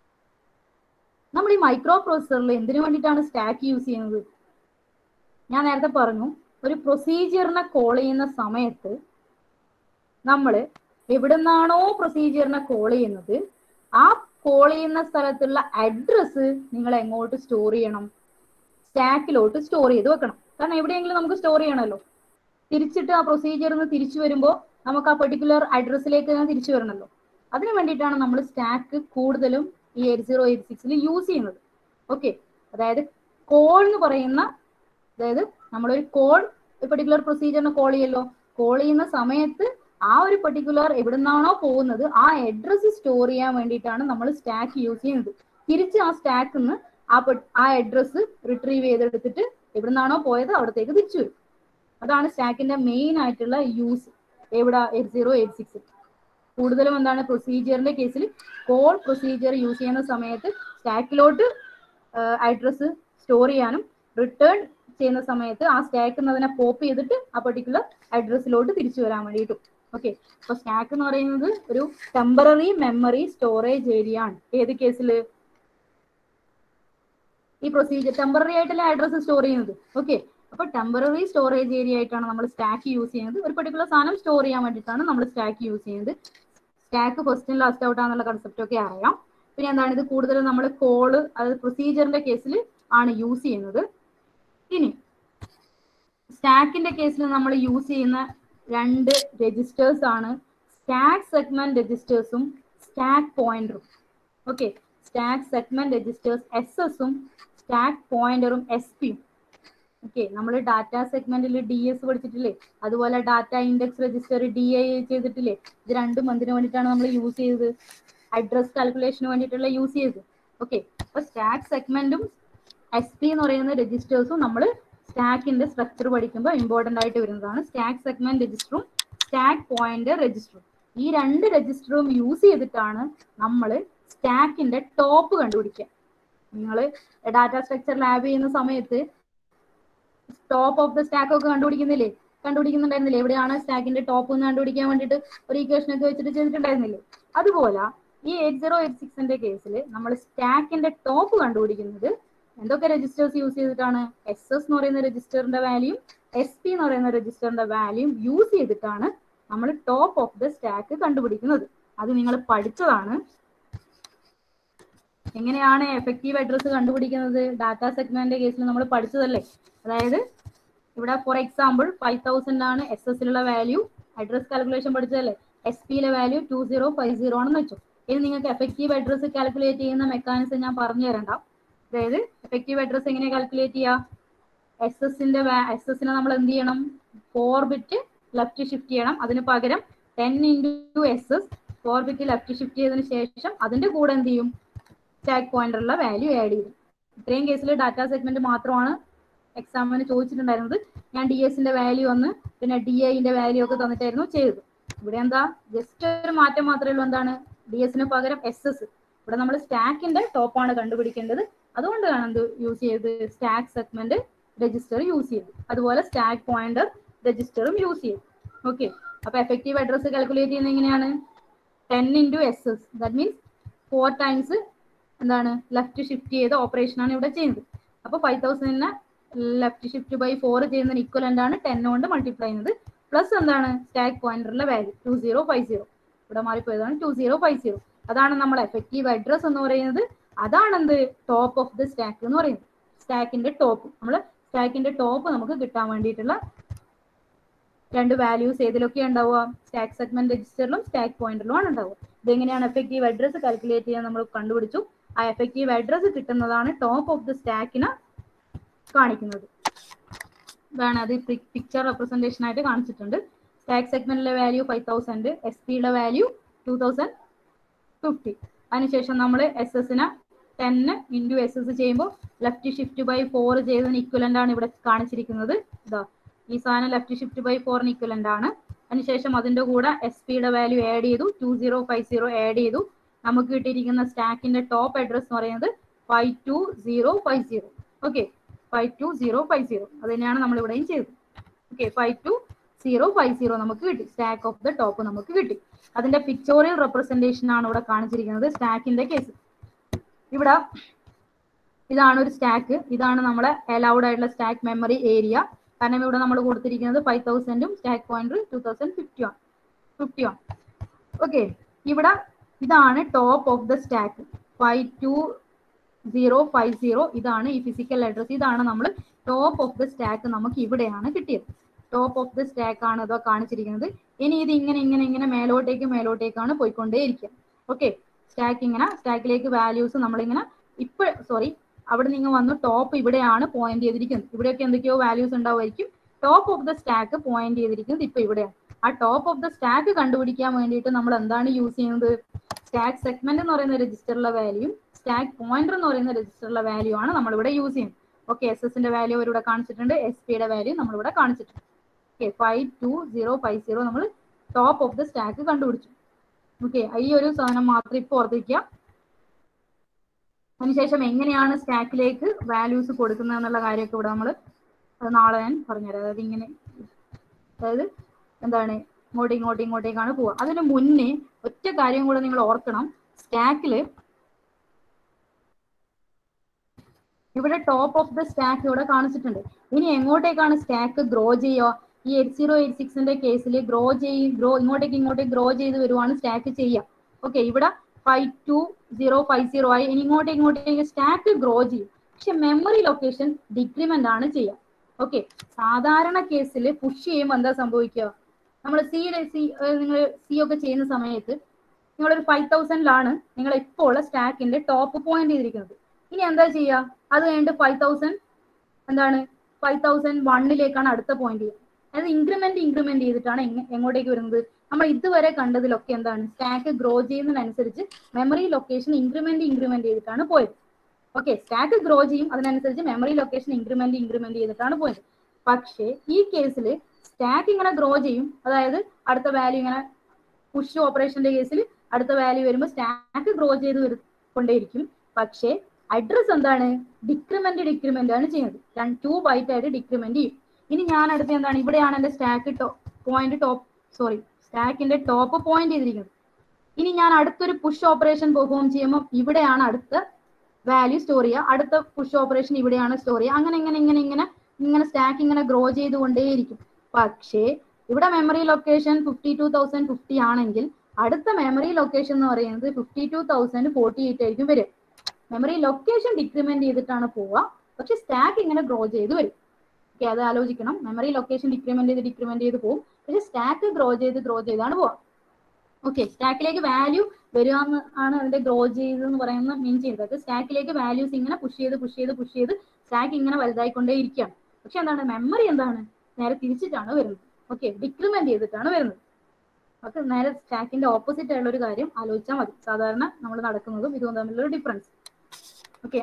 Speaker 1: നമ്മൾ ഈ മൈക്രോ പ്രോസസറിൽ എന്തിനു വേണ്ടിയിട്ടാണ് സ്റ്റാക്ക് യൂസ് ചെയ്യുന്നത് ഞാൻ നേരത്തെ പറഞ്ഞു ഒരു പ്രൊസീജിയറിനെ കോൾ ചെയ്യുന്ന സമയത്ത് നമ്മൾ എവിടുന്നാണോ പ്രൊസീജിയറിനെ കോൾ ചെയ്യുന്നത് ആ കോൾ ചെയ്യുന്ന സ്ഥലത്തുള്ള അഡ്രസ്സ് നിങ്ങൾ എങ്ങോട്ട് സ്റ്റോർ ചെയ്യണം സ്റ്റാക്കിലോട്ട് സ്റ്റോർ ചെയ്ത് വെക്കണം കാരണം എവിടെയെങ്കിലും നമുക്ക് സ്റ്റോർ ചെയ്യണമല്ലോ തിരിച്ചിട്ട് ആ പ്രൊസീജിയറിൽ നിന്ന് തിരിച്ചു വരുമ്പോൾ നമുക്ക് ആ പെർട്ടിക്കുലർ അഡ്രസ്സിലേക്ക് തന്നെ തിരിച്ചു വരണമല്ലോ അതിന് വേണ്ടിയിട്ടാണ് നമ്മൾ സ്റ്റാക്ക് കൂടുതലും ഈ എയ്റ്റ് സീറോ എയ്റ്റ് സിക്സിൽ യൂസ് ചെയ്യുന്നത് ഓക്കെ അതായത് കോൾ എന്ന് പറയുന്ന അതായത് നമ്മളൊരു കോൾ ഒരു പെർട്ടിക്കുലർ പ്രൊസീജിയറിനെ കോൾ ചെയ്യല്ലോ കോൾ ചെയ്യുന്ന സമയത്ത് ആ ഒരു പെർട്ടിക്കുലർ എവിടുന്നാണോ പോകുന്നത് ആ അഡ്രസ്സ് സ്റ്റോർ ചെയ്യാൻ വേണ്ടിയിട്ടാണ് നമ്മൾ സ്റ്റാക്ക് യൂസ് ചെയ്യുന്നത് തിരിച്ച് ആ സ്റ്റാക്കിൽ നിന്ന് ആ ആ അഡ്രസ്സ് റിട്രീവ് ചെയ്തെടുത്തിട്ട് എവിടുന്നാണോ പോയത് അവിടത്തേക്ക് തിരിച്ചു വരും അതാണ് സ്റ്റാക്കിന്റെ മെയിൻ ആയിട്ടുള്ള യൂസ് എവിടെ എയ്റ്റ് സീറോ എയ്റ്റ് സിക്സ് കൂടുതലും എന്താണ് പ്രൊസീജിയറിന്റെ കേസിൽ കോൾ പ്രൊസീജിയർ യൂസ് ചെയ്യുന്ന സമയത്ത് സ്റ്റാക്കിലോട്ട് അഡ്രസ്സ് സ്റ്റോർ ചെയ്യാനും റിട്ടേൺ ചെയ്യുന്ന സമയത്ത് ആ സ്റ്റാക്കിൽ അതിനെ പോപ്പ് ചെയ്തിട്ട് ആ പെർട്ടിക്കുലർ അഡ്രസ്സിലോട്ട് തിരിച്ചു വരാൻ വേണ്ടിയിട്ടും ഓക്കെ അപ്പൊ സ്റ്റാക്ക് എന്ന് പറയുന്നത് ഒരു ടെമ്പററി മെമ്മറി സ്റ്റോറേജ് ഏരിയ ആണ് ഏത് കേസിൽ ഈ പ്രൊസീജിയർ ടെമ്പററി ആയിട്ടല്ല അഡ്രസ്സ് സ്റ്റോർ ചെയ്യുന്നത് ഓക്കെ അപ്പൊ ടെമ്പററി സ്റ്റോറേജ് ഏരിയ ആയിട്ടാണ് നമ്മൾ സ്റ്റാക്ക് യൂസ് ചെയ്യുന്നത് ഒരു പെർട്ടിക്കുലർ സാധനം സ്റ്റോർ ചെയ്യാൻ വേണ്ടിയിട്ടാണ് നമ്മൾ സ്റ്റാക്ക് യൂസ് ചെയ്യുന്നത് സ്റ്റാക്ക് ഫസ്റ്റ് ലാസ്റ്റ് ഔട്ട് ആണെന്നുള്ള കൺസെപ്റ്റ് ഒക്കെ അറിയാം പിന്നെ എന്താണ് ഇത് കൂടുതലും നമ്മൾ കോള് അതായത് പ്രൊസീജിയറിന്റെ കേസിൽ ആണ് യൂസ് ചെയ്യുന്നത് ഇനി സ്റ്റാക്കിന്റെ കേസിൽ നമ്മൾ യൂസ് ചെയ്യുന്ന രണ്ട് രജിസ്റ്റേഴ്സ് ആണ് സ്റ്റാക്ക് സെഗ്മെന്റ് രജിസ്റ്റേഴ്സും സ്റ്റാക്ക് പോയിന്ററും okay stack segment registers S എസും സ്റ്റാക്ക് പോയിന്ററും എസ് പിയും ഓക്കെ നമ്മൾ ഡാറ്റ സെഗ്മെന്റിൽ ഡി എസ് പഠിച്ചിട്ടില്ലേ അതുപോലെ data index register D I ചെയ്തിട്ടില്ലേ ഇത് രണ്ടും എന്തിനു വേണ്ടിയിട്ടാണ് നമ്മൾ യൂസ് ചെയ്തത് അഡ്രസ് കാൽക്കുലേഷന് വേണ്ടിയിട്ടുള്ള യൂസ് ചെയ്തത് ഓക്കെ അപ്പൊ സ്റ്റാക്ക് സെഗ്മെന്റും എസ് പി എന്ന് പറയുന്ന രജിസ്റ്റേഴ്സും നമ്മൾ സ്റ്റാക്കിന്റെ സ്ട്രക്ചർ പഠിക്കുമ്പോൾ ഇമ്പോർട്ടന്റ് ആയിട്ട് വരുന്നതാണ് സ്റ്റാക്ക് സെഗ്മെന്റ് രജിസ്റ്ററും സ്റ്റാക്ക് പോയിന്റർ രജിസ്റ്ററും ഈ രണ്ട് രജിസ്റ്ററും യൂസ് ചെയ്തിട്ടാണ് നമ്മൾ സ്റ്റാക്കിന്റെ ടോപ്പ് കണ്ടുപിടിക്കുക നിങ്ങൾ ഡാറ്റ സ്ട്രക്ചർ ലാബ് ചെയ്യുന്ന സമയത്ത് ടോപ്പ് ഓഫ് ദ സ്റ്റാക്ക് ഒക്കെ കണ്ടുപിടിക്കുന്നില്ലേ കണ്ടുപിടിക്കുന്നുണ്ടായിരുന്നില്ലേ എവിടെയാണ് സ്റ്റാക്കിന്റെ ടോപ്പ് എന്ന് കണ്ടുപിടിക്കാൻ വേണ്ടിയിട്ട് ഒരു ഇക്വേഷൻ ഒക്കെ വെച്ചിട്ട് ചെയ്തിട്ടുണ്ടായിരുന്നില്ലേ അതുപോലെ ഈ എയ്റ്റ് സീറോ എയ്റ്റ് സിക്സിന്റെ കേസിൽ നമ്മൾ സ്റ്റാക്കിന്റെ ടോപ്പ് കണ്ടുപിടിക്കുന്നത് എന്തൊക്കെ രജിസ്റ്റേഴ്സ് യൂസ് ചെയ്തിട്ടാണ് എസ് എസ് എന്ന് പറയുന്ന രജിസ്റ്ററിന്റെ വാല്യൂം എസ് പി എന്ന് പറയുന്ന രജിസ്റ്ററിന്റെ വാല്യൂം യൂസ് ചെയ്തിട്ടാണ് നമ്മൾ ടോപ്പ് ഓഫ് ദ സ്റ്റാക്ക് കണ്ടുപിടിക്കുന്നത് അത് നിങ്ങൾ പഠിച്ചതാണ് എങ്ങനെയാണ് എഫക്റ്റീവ് അഡ്രസ്സ് കണ്ടുപിടിക്കുന്നത് ഡാറ്റ സെഗ്മെന്റിന്റെ കേസിൽ നമ്മൾ പഠിച്ചതല്ലേ അതായത് ഇവിടെ ഫോർ എക്സാമ്പിൾ ഫൈവ് തൗസൻഡ് ആണ് എസ് എസിലുള്ള വാല്യൂ അഡ്രസ് കാൽക്കുലേഷൻ പഠിച്ചതല്ലേ എസ് പിയിലെ value two zero five zero ആണെന്ന് വെച്ചു ഇനി നിങ്ങൾക്ക് എഫക്റ്റീവ് അഡ്രസ്സ് കാൽക്കുലേറ്റ് ചെയ്യുന്ന മെക്കാനിസം ഞാൻ പറഞ്ഞു തരണ്ട അതായത് എഫക്റ്റീവ് അഡ്രസ്സ് എങ്ങനെ കാൽക്കുലേറ്റ് ചെയ്യുക എസ് എസിന്റെ എസ് എസിനെ നമ്മൾ എന്ത് ചെയ്യണം ഫോർ ബിറ്റ് ലെഫ്റ്റ് ഷിഫ്റ്റ് ചെയ്യണം അതിന് പകരം ten into S S four bit left shift ചെയ്തതിന് ശേഷം അതിന്റെ കൂടെ എന്ത് ചെയ്യും സ്റ്റാക്ക് പോയിന്ററുള്ള വാല്യൂ ആഡ് ചെയ്യും ഇത്രയും കേസിൽ ഡാറ്റ സെഗ്മെന്റ് മാത്രമാണ് എക്സാമിന് ചോദിച്ചിട്ടുണ്ടായിരുന്നത് ഞാൻ ഡി എസിന്റെ വാല്യൂ ഒന്ന് പിന്നെ ഡി ഐന്റെ വാല്യൂ ഒക്കെ തന്നിട്ടായിരുന്നു ചെയ്തത് ഇവിടെ എന്താ ജസ്റ്റ് ഒരു മാറ്റം മാത്രമേ ഉള്ളൂ എന്താണ് ഡി എസിന് പകരം എസ് എസ് ഇവിടെ നമ്മൾ സ്റ്റാക്കിന്റെ ടോപ്പാണ് കണ്ടുപിടിക്കേണ്ടത് അതുകൊണ്ടാണ് എന്ത് യൂസ് ചെയ്തത് സ്റ്റാക്ക് സെഗ്മെന്റ് രജിസ്റ്റർ യൂസ് ചെയ്തു അതുപോലെ സ്റ്റാക്ക് പോയിന്റർ രജിസ്റ്ററും യൂസ് ചെയ്തു ഓക്കെ അപ്പൊ എഫക്റ്റീവ് അഡ്രസ് കാൽക്കുലേറ്റ് ചെയ്യുന്നത് എങ്ങനെയാണ് ten into S S that means four times എന്താണ് ലെഫ്റ്റ് ഷിഫ്റ്റ് ചെയ്ത ഓപ്പറേഷൻ ആണ് ഇവിടെ ചെയ്യുന്നത് അപ്പോൾ ഫൈവ് തൗസൻഡിനെ ലെഫ്റ്റ് ഷിഫ്റ്റ് ബൈ ഫോർ ചെയ്യുന്നതിന് ഇക്വലന്റ് ആണ് ടെൻ കൊണ്ട് മൾട്ടിപ്ലൈ ചെയ്യുന്നത് പ്ലസ് എന്താണ് സ്റ്റാക്ക് പോയിന്ററിലെ value two zero five zero ഇവിടെ മാറിപ്പോയതാണ് ടു സീറോ ഫൈവ് സീറോ അതാണ് നമ്മൾ എഫക്റ്റീവ് അഡ്രസ് എന്ന് പറയുന്നത് അതാണ് എന്ത് ടോപ്പ് ഓഫ് ദി സ്റ്റാക്ക് എന്ന് പറയുന്നത് സ്റ്റാക്കിന്റെ ടോപ്പ് നമ്മൾ സ്റ്റാക്കിന്റെ ടോപ്പ് നമുക്ക് കിട്ടാൻ വേണ്ടിയിട്ടുള്ള രണ്ട് വാല്യൂസ് ഏതിലൊക്കെ ഉണ്ടാവുക സ്റ്റാക്ക് സെഗ്മെന്റ് രജിസ്റ്ററിലും സ്റ്റാക്ക് പോയിന്റിലും ആണ് ഉണ്ടാവുക ഇതെങ്ങനെയാണ് എഫക്റ്റീവ് അഡ്രസ് കാൽക്കുലേറ്റ് ചെയ്യാൻ നമ്മൾ കണ്ടുപിടിച്ചു ആ എഫക്റ്റീവ് അഡ്രസ് കിട്ടുന്നതാണ് ടോപ്പ് ഓഫ് ദി സ്റ്റാക്കിന് കാണിക്കുന്നത് ഇതാണ് അത് പിക്ചർ റെപ്രസെന്റേഷൻ ആയിട്ട് കാണിച്ചിട്ടുണ്ട് സ്റ്റാക്ക് സെഗ്മെന്റിലെ വാല്യൂ ഫൈവ് തൗസൻഡ് എസ് പിയുടെ വാല്യൂ ടൂ തൗസൻഡ് ഫിഫ്റ്റി അതിനുശേഷം നമ്മൾ എസ് എസിന് ടെന്ന് ഇൻറ്റു എസ് എസ് ചെയ്യുമ്പോൾ ലെഫ്റ്റ് ഷിഫ്റ്റ് ബൈ ഫോർ ചെയ്തതിന് ഇക്വലന്റ് ആണ് ഇവിടെ കാണിച്ചിരിക്കുന്നത് ഇതാ ഈ സാധനം ലെഫ്റ്റ് ഷിഫ്റ്റ് ബൈ ഫോറിന് ഇക്വലന്റ് ആണ് അതിനുശേഷം അതിന്റെ കൂടെ എസ് പിയുടെ വാല്യൂ ആഡ് ചെയ്തു two zero five zero add ചെയ്തു നമുക്ക് കിട്ടിയിരിക്കുന്ന സ്റ്റാക്കിന്റെ ടോപ്പ് അഡ്രസ് എന്ന് പറയുന്നത് five two zero five zero okay five two zero five zero അത് തന്നെയാണ് നമ്മൾ ഇവിടെയും ചെയ്തത് okay five two zero five zero നമുക്ക് കിട്ടി സ്റ്റാക്ക് ഓഫ് ദ ടോപ്പ് നമുക്ക് കിട്ടി അതിന്റെ പിക്ചോറിയൽ റെപ്രസെന്റേഷൻ ആണ് ഇവിടെ കാണിച്ചിരിക്കുന്നത് സ്റ്റാക്കിന്റെ കേസ് ഇവിടെ ഇതാണ് ഒരു സ്റ്റാക്ക് ഇതാണ് നമ്മളെ അലൗഡ് ആയിട്ടുള്ള സ്റ്റാക്ക് മെമ്മറി ഏരിയ കാരണം ഇവിടെ നമ്മൾ കൊടുത്തിരിക്കുന്നത് ഫൈവ് തൗസൻഡും stack point two thousand fifty one fifty one okay ഇവിടെ ഇതാണ് top of the stack five two zero five zero ഇതാണ് ഈ ഫിസിക്കൽ അഡ്രസ് ഇതാണ് നമ്മൾ ടോപ്പ് ഓഫ് ദ സ്റ്റാക്ക് നമുക്ക് ഇവിടെയാണ് കിട്ടിയത് ടോപ്പ് ഓഫ് ദ സ്റ്റാക്ക് ആണ് ഇതോ കാണിച്ചിരിക്കുന്നത് ഇനി ഇത് ഇങ്ങനെ ഇങ്ങനെ ഇങ്ങനെ മേലോട്ടേക്ക് മേലോട്ടേക്കാണ് പോയിക്കൊണ്ടേയിരിക്കുക ഓക്കെ സ്റ്റാക്ക് ഇങ്ങനെ സ്റ്റാക്കിലേക്ക് വാല്യൂസ് നമ്മളിങ്ങനെ ഇപ്പൊ സോറി അവിടെ നിങ്ങൾ വന്ന് ടോപ്പ് ഇവിടെയാണ് പോയിന്റ് ചെയ്തിരിക്കുന്നത് ഇവിടെയൊക്കെ എന്തൊക്കെയോ വാല്യൂസ് ഉണ്ടാവുമായിരിക്കും top of the stack point ചെയ്തിരിക്കുന്നത് ഇപ്പൊ ഇവിടെയാണ് ആ ടോപ്പ് ഓഫ് ദ സ്റ്റാക്ക് കണ്ടുപിടിക്കാൻ വേണ്ടിയിട്ട് നമ്മൾ എന്താണ് യൂസ് ചെയ്യുന്നത് സ്റ്റാക്ക് സെഗ്മെന്റ് എന്ന് പറയുന്ന രജിസ്റ്ററിലെ വാല്യൂ സ്റ്റാക്ക് പോയിന്റർ എന്ന് പറയുന്ന രജിസ്റ്ററിലെ വാല്യൂ ആണ് നമ്മൾ ഇവിടെ യൂസ് ചെയ്യുന്നത് ഓക്കെ എസ് എസിന്റെ വാല്യൂ ഇവിടെ കാണിച്ചിട്ടുണ്ട് എസ് പിയുടെ വാല്യൂ നമ്മൾ ഇവിടെ കാണിച്ചിട്ടുണ്ട് okay five two zero five zero നമ്മൾ ടോപ്പ് ഓഫ് ദ സ്റ്റാക്ക് കണ്ടുപിടിച്ചു ഓക്കെ ഈ ഒരു സാധനം മാത്രം ഇപ്പോൾ ഓർത്തിരിക്കുക അതിനുശേഷം എങ്ങനെയാണ് സ്റ്റാക്കിലേക്ക് വാല്യൂസ് കൊടുക്കുന്നത് എന്നുള്ള കാര്യമൊക്കെ ഇവിടെ നമ്മൾ അത് നാളെ ഞാൻ പറഞ്ഞുതരാം അതായത് ഇങ്ങനെ അതായത് എന്താണ് ഇങ്ങോട്ട് ഇങ്ങോട്ട് ഇങ്ങോട്ടേക്കാണ് പോവുക അതിന് മുന്നേ ഒറ്റ കാര്യം കൂടെ നിങ്ങൾ ഓർക്കണം സ്റ്റാക്കില് ഇവിടെ ടോപ്പ് ഓഫ് ദ സ്റ്റാക്ക് ഇവിടെ കാണിച്ചിട്ടുണ്ട് ഇനി എങ്ങോട്ടേക്കാണ് സ്റ്റാക്ക് ഗ്രോ ചെയ്യുക ഈ എയ്റ്റ് സീറോ എയ്റ്റ് സിക്സിന്റെ കേസിൽ ഗ്രോ ചെയ്യും ഗ്രോ ഇങ്ങോട്ടേക്ക് ഇങ്ങോട്ടേക്ക് ഗ്രോ ചെയ്ത് വരുവാണ് സ്റ്റാക്ക് ചെയ്യുക ഓക്കെ ഇവിടെ five two zero five zero ആയി ഇനി ഇങ്ങോട്ടേക്ക് ഇങ്ങോട്ടേക്ക് സ്റ്റാക്ക് ഗ്രോ ചെയ്യും പക്ഷെ മെമ്മറി ലൊക്കേഷൻ ഡിക്രിമെന്റ് ആണ് ചെയ്യുക ഓക്കെ സാധാരണ കേസിൽ പുഷ് ചെയ്യുമ്പോൾ എന്താ സംഭവിക്കുക നമ്മൾ സി സി നിങ്ങൾ സി ഒക്കെ ചെയ്യുന്ന സമയത്ത് നിങ്ങളൊരു ഫൈവ് തൗസൻഡിലാണ് നിങ്ങൾ ഇപ്പോൾ ഉള്ള സ്റ്റാക്കിന്റെ ടോപ്പ് പോയിന്റ് ചെയ്തിരിക്കുന്നത് ഇനി എന്താ ചെയ്യുക അത് കഴിഞ്ഞിട്ട് ഫൈവ് തൗസൻഡ് എന്താണ് ഫൈവ് തൗസൻഡ് വണ്ണിലേക്കാണ് അടുത്ത പോയിന്റ് ചെയ്യുക അതായത് ഇൻക്രിമെന്റ് ഇൻക്രിമെന്റ് ചെയ്തിട്ടാണ് എങ്ങ- എങ്ങോട്ടേക്ക് വരുന്നത് നമ്മൾ ഇതുവരെ കണ്ടതിലൊക്കെ എന്താണ് സ്റ്റാക്ക് ഗ്രോ ചെയ്യുന്നതിനനുസരിച്ച് മെമ്മറി ലൊക്കേഷൻ ഇൻക്രിമെന്റ് ഇൻക്രിമെന്റ് ചെയ്തിട്ടാണ് പോയത് ഓക്കെ സ്റ്റാക്ക് ഗ്രോ ചെയ്യും അതിനനുസരിച്ച് മെമ്മറി ലൊക്കേഷൻ ഇൻക്രിമെന്റ് ഇൻക്രിമെന്റ് ചെയ്തിട്ടാണ് പോയത് പക്ഷേ ഈ കേസിൽ സ്റ്റാക്ക് ഇങ്ങനെ ഗ്രോ ചെയ്യും അതായത് അടുത്ത വാല്യൂ ഇങ്ങനെ പുഷ് ഓപ്പറേഷന്റെ കേസിൽ അടുത്ത വാല്യൂ വരുമ്പോൾ സ്റ്റാക്ക് ഗ്രോ ചെയ്ത് വരും കൊണ്ടേയിരിക്കും പക്ഷേ അഡ്രസ് എന്താണ് ഡിക്രിമെന്റ് ഡിക്രിമെന്റ് ആണ് ചെയ്യുന്നത് ടു ബൈറ്റ് ആയിട്ട് ഡിക്രിമെന്റ് ചെയ്യും ഇനി ഞാൻ അടുത്ത എന്താണ് ഇവിടെയാണ് എന്റെ സ്റ്റാക്ക് പോയിന്റ് ടോപ്പ് സോറി സ്റ്റാക്കിന്റെ ടോപ്പ് പോയിന്റ് ചെയ്തിരിക്കുന്നത് ഇനി ഞാൻ അടുത്തൊരു പുഷ് ഓപ്പറേഷൻ പെർഫോം ചെയ്യുമ്പോൾ ഇവിടെയാണ് അടുത്ത വാല്യൂ സ്റ്റോർ ചെയ്യുക അടുത്ത പുഷ് ഓപ്പറേഷൻ ഇവിടെയാണ് സ്റ്റോർ ചെയ്യുക അങ്ങനെ ഇങ്ങനെ ഇങ്ങനെ ഇങ്ങനെ ഇങ്ങനെ സ്റ്റാക്ക് ഇങ്ങനെ ഗ്രോ ചെയ്തുകൊണ്ടേയിരിക്കും പക്ഷേ ഇവിടെ memory location fifty two thousand fifty ആണെങ്കിൽ അടുത്ത മെമ്മറി ലൊക്കേഷൻ എന്ന് പറയുന്നത് fifty two thousand forty eight ആയിരിക്കും വരും മെമ്മറി ലൊക്കേഷൻ ഡിക്രിമെന്റ് ചെയ്തിട്ടാണ് പോവുക പക്ഷെ സ്റ്റാക്ക് ഇങ്ങനെ ഗ്രോ ചെയ്ത് വരും ഓക്കെ അത് ആലോചിക്കണം മെമ്മറി ലൊക്കേഷൻ ഡിക്രിമെന്റ് ചെയ്ത് ഡിക്രിമെന്റ് ചെയ്ത് പോകും പക്ഷെ സ്റ്റാക്ക് ഗ്രോ ചെയ്ത് ഗ്രോ ചെയ്താണ് പോവുക ഓക്കെ സ്റ്റാക്കിലേക്ക് വാല്യൂ വരിക എന്ന് ആണ് അതിന്റെ ഗ്രോ ചെയ്തെന്ന് പറയുന്ന മീൻ ചെയ്യുന്നത് സ്റ്റാക്കിലേക്ക് വാല്യൂസ് ഇങ്ങനെ പുഷ് ചെയ്ത് പുഷ് ചെയ്ത് പുഷ് ചെയ്ത് സ്റ്റാക്ക് ഇങ്ങനെ വലുതായിക്കൊണ്ടേ ഇരിക്കുകയാണ് പക്ഷെ എന്താണ് മെമ്മറി എന്താണ് നേരെ തിരിച്ചിട്ടാണ് വരുന്നത് ഓക്കെ ഡിക്രിമെന്റ് ചെയ്തിട്ടാണ് വരുന്നത് അപ്പൊ നേരെ സ്റ്റാക്കിന്റെ ഓപ്പോസിറ്റ് ആയിട്ടുള്ള ഒരു കാര്യം ആലോചിച്ചാൽ മതി സാധാരണ നമ്മൾ നടക്കുന്നതും ഇതും തമ്മിലുള്ള ഡി ഓക്കെ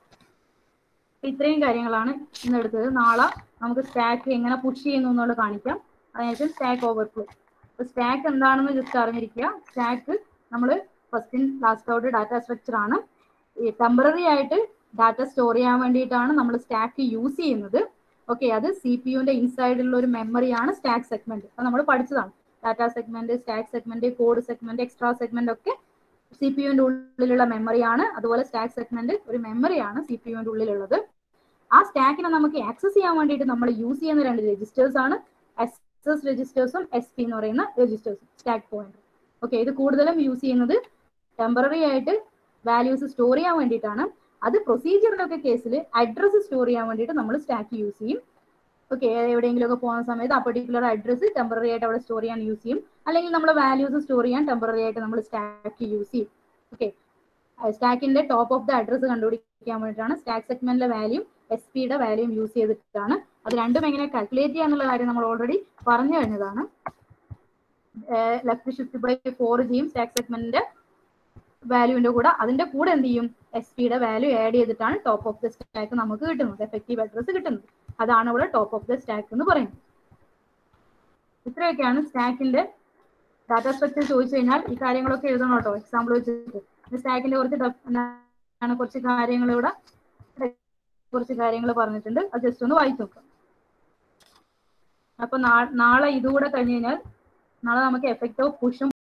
Speaker 1: ഇത്രയും കാര്യങ്ങളാണ് ഇന്ന് എടുത്തത് നാളെ നമുക്ക് സ്റ്റാക്ക് എങ്ങനെ പുഷ് ചെയ്യുന്നു എന്നുള്ളത് കാണിക്കാം അതിനുശേഷം സ്റ്റാക്ക് ഓവർഫ്ലോ അപ്പൊ സ്റ്റാക്ക് എന്താണെന്ന് ജസ്റ്റ് അറിഞ്ഞിരിക്കുക സ്റ്റാക്ക് നമ്മൾ first in last out data structure ആണ് ഈ ടെമ്പററി ആയിട്ട് ഡാറ്റ സ്റ്റോർ ചെയ്യാൻ വേണ്ടിയിട്ടാണ് നമ്മൾ സ്റ്റാക്ക് യൂസ് ചെയ്യുന്നത് ഓക്കെ അത് സി പി യുവിന്റെ ഇൻസൈഡിലുള്ള ഒരു മെമ്മറിയാണ് സ്റ്റാക്ക് സെഗ്മെന്റ് അത് നമ്മൾ പഠിച്ചതാണ് data segment stack segment code segment extra segment ഒക്കെ സി പി യുവിന്റെ ഉള്ളിലുള്ള മെമ്മറിയാണ് അതുപോലെ സ്റ്റാക്ക് സെഗ്മെന്റ് ഒരു മെമ്മറിയാണ് സി പി യുവിന്റെ ഉള്ളിലുള്ളത് ആ സ്റ്റാക്കിനെ നമുക്ക് ആക്സസ് ചെയ്യാൻ വേണ്ടിയിട്ട് നമ്മൾ യൂസ് ചെയ്യുന്ന രണ്ട് രജിസ്റ്റേഴ്സ് ആണ് എസ് എസ് രജിസ്റ്റേഴ്സും എസ് പി എന്ന് പറയുന്ന രജിസ്റ്റേഴ്സും സ്റ്റാക്ക് പോയിന്റർ ഓക്കെ ഇത് കൂടുതലും യൂസ് ചെയ്യുന്നത് ടെമ്പററി ആയിട്ട് വാല്യൂസ് സ്റ്റോർ ചെയ്യാൻ വേണ്ടിയിട്ടാണ് അത് പ്രൊസീജിയറിന്റെ ഒക്കെ കേസിൽ അഡ്രസ്സ് സ്റ്റോർ ചെയ്യാൻ വേണ്ടിയിട്ട് നമ്മൾ സ്റ്റാക്ക് യൂസ് ചെയ്യും ഓക്കെ എവിടെയെങ്കിലും ഒക്കെ പോകുന്ന സമയത്ത് ആ പെർട്ടിക്കുലർ അഡ്രസ്സ് ടെമ്പററി ആയിട്ട് അവിടെ സ്റ്റോർ ചെയ്യാൻ യൂസ് ചെയ്യും അല്ലെങ്കിൽ നമ്മൾ വാല്യൂസ് സ്റ്റോർ ചെയ്യാൻ ടെമ്പററി ആയിട്ട് നമ്മൾ സ്റ്റാക്ക് യൂസ് ചെയ്യും ഓക്കെ സ്റ്റാക്കിന്റെ ടോപ്പ് ഓഫ് ദ അഡ്രസ്സ് കണ്ടുപിടിക്കാൻ വേണ്ടിയിട്ടാണ് സ്റ്റാക്ക് സെഗ്മെന്റിലെ വാല്യൂ എസ് പിയുടെ വാല്യൂം യൂസ് ചെയ്തിട്ടാണ് അത് രണ്ടും എങ്ങനെ കാൽക്കുലേറ്റ് ചെയ്യാന്നുള്ള കാര്യം നമ്മൾ ഓൾറെഡി പറഞ്ഞു കഴിഞ്ഞതാണ് ലെഫ്റ്റ് ഷിഫ്റ്റ് ബൈ ഫോർ ചെയ്യും സ്റ്റാക്ക് സെഗ്മെന്റിന്റെ വാല്യൂവിന്റെ കൂടെ അതിന്റെ കൂടെ എന്ത് ചെയ്യും എസ് പിയുടെ വാല്യൂ ആഡ് ചെയ്തിട്ടാണ് ടോപ്പ് ഓഫ് ദ സ്റ്റാക്ക് നമുക്ക് കിട്ടുന്നത് എഫക്റ്റീവ് അഡ്രസ് കിട്ടുന്നത് അതാണ് ഇവിടെ ടോപ്പ് ഓഫ് ദ സ്റ്റാക്ക് എന്ന് പറയുന്നത് ഇത്രയൊക്കെയാണ് സ്റ്റാക്കിന്റെ ഡാറ്റ സ്ട്രക്ചർ ചോദിച്ചു കഴിഞ്ഞാൽ ഈ കാര്യങ്ങളൊക്കെ എഴുതണം കേട്ടോ എക്സാമ്പിൾ വെച്ചിട്ട് സ്റ്റാക്കിന്റെ കുറച്ച് def- എന്താണ് കുറച്ച് കാര്യങ്ങൾ ഇവിടെ കുറച്ച് കാര്യങ്ങൾ പറഞ്ഞിട്ടുണ്ട് അത് ജസ്റ്റ് ഒന്ന് വായിച്ചു നോക്കാം അപ്പൊ നാ- നാളെ ഇതുകൂടെ കഴിഞ്ഞ് കഴിഞ്ഞാൽ നാളെ നമുക്ക് എഫക്റ്റ് ഓഫ് പുഷും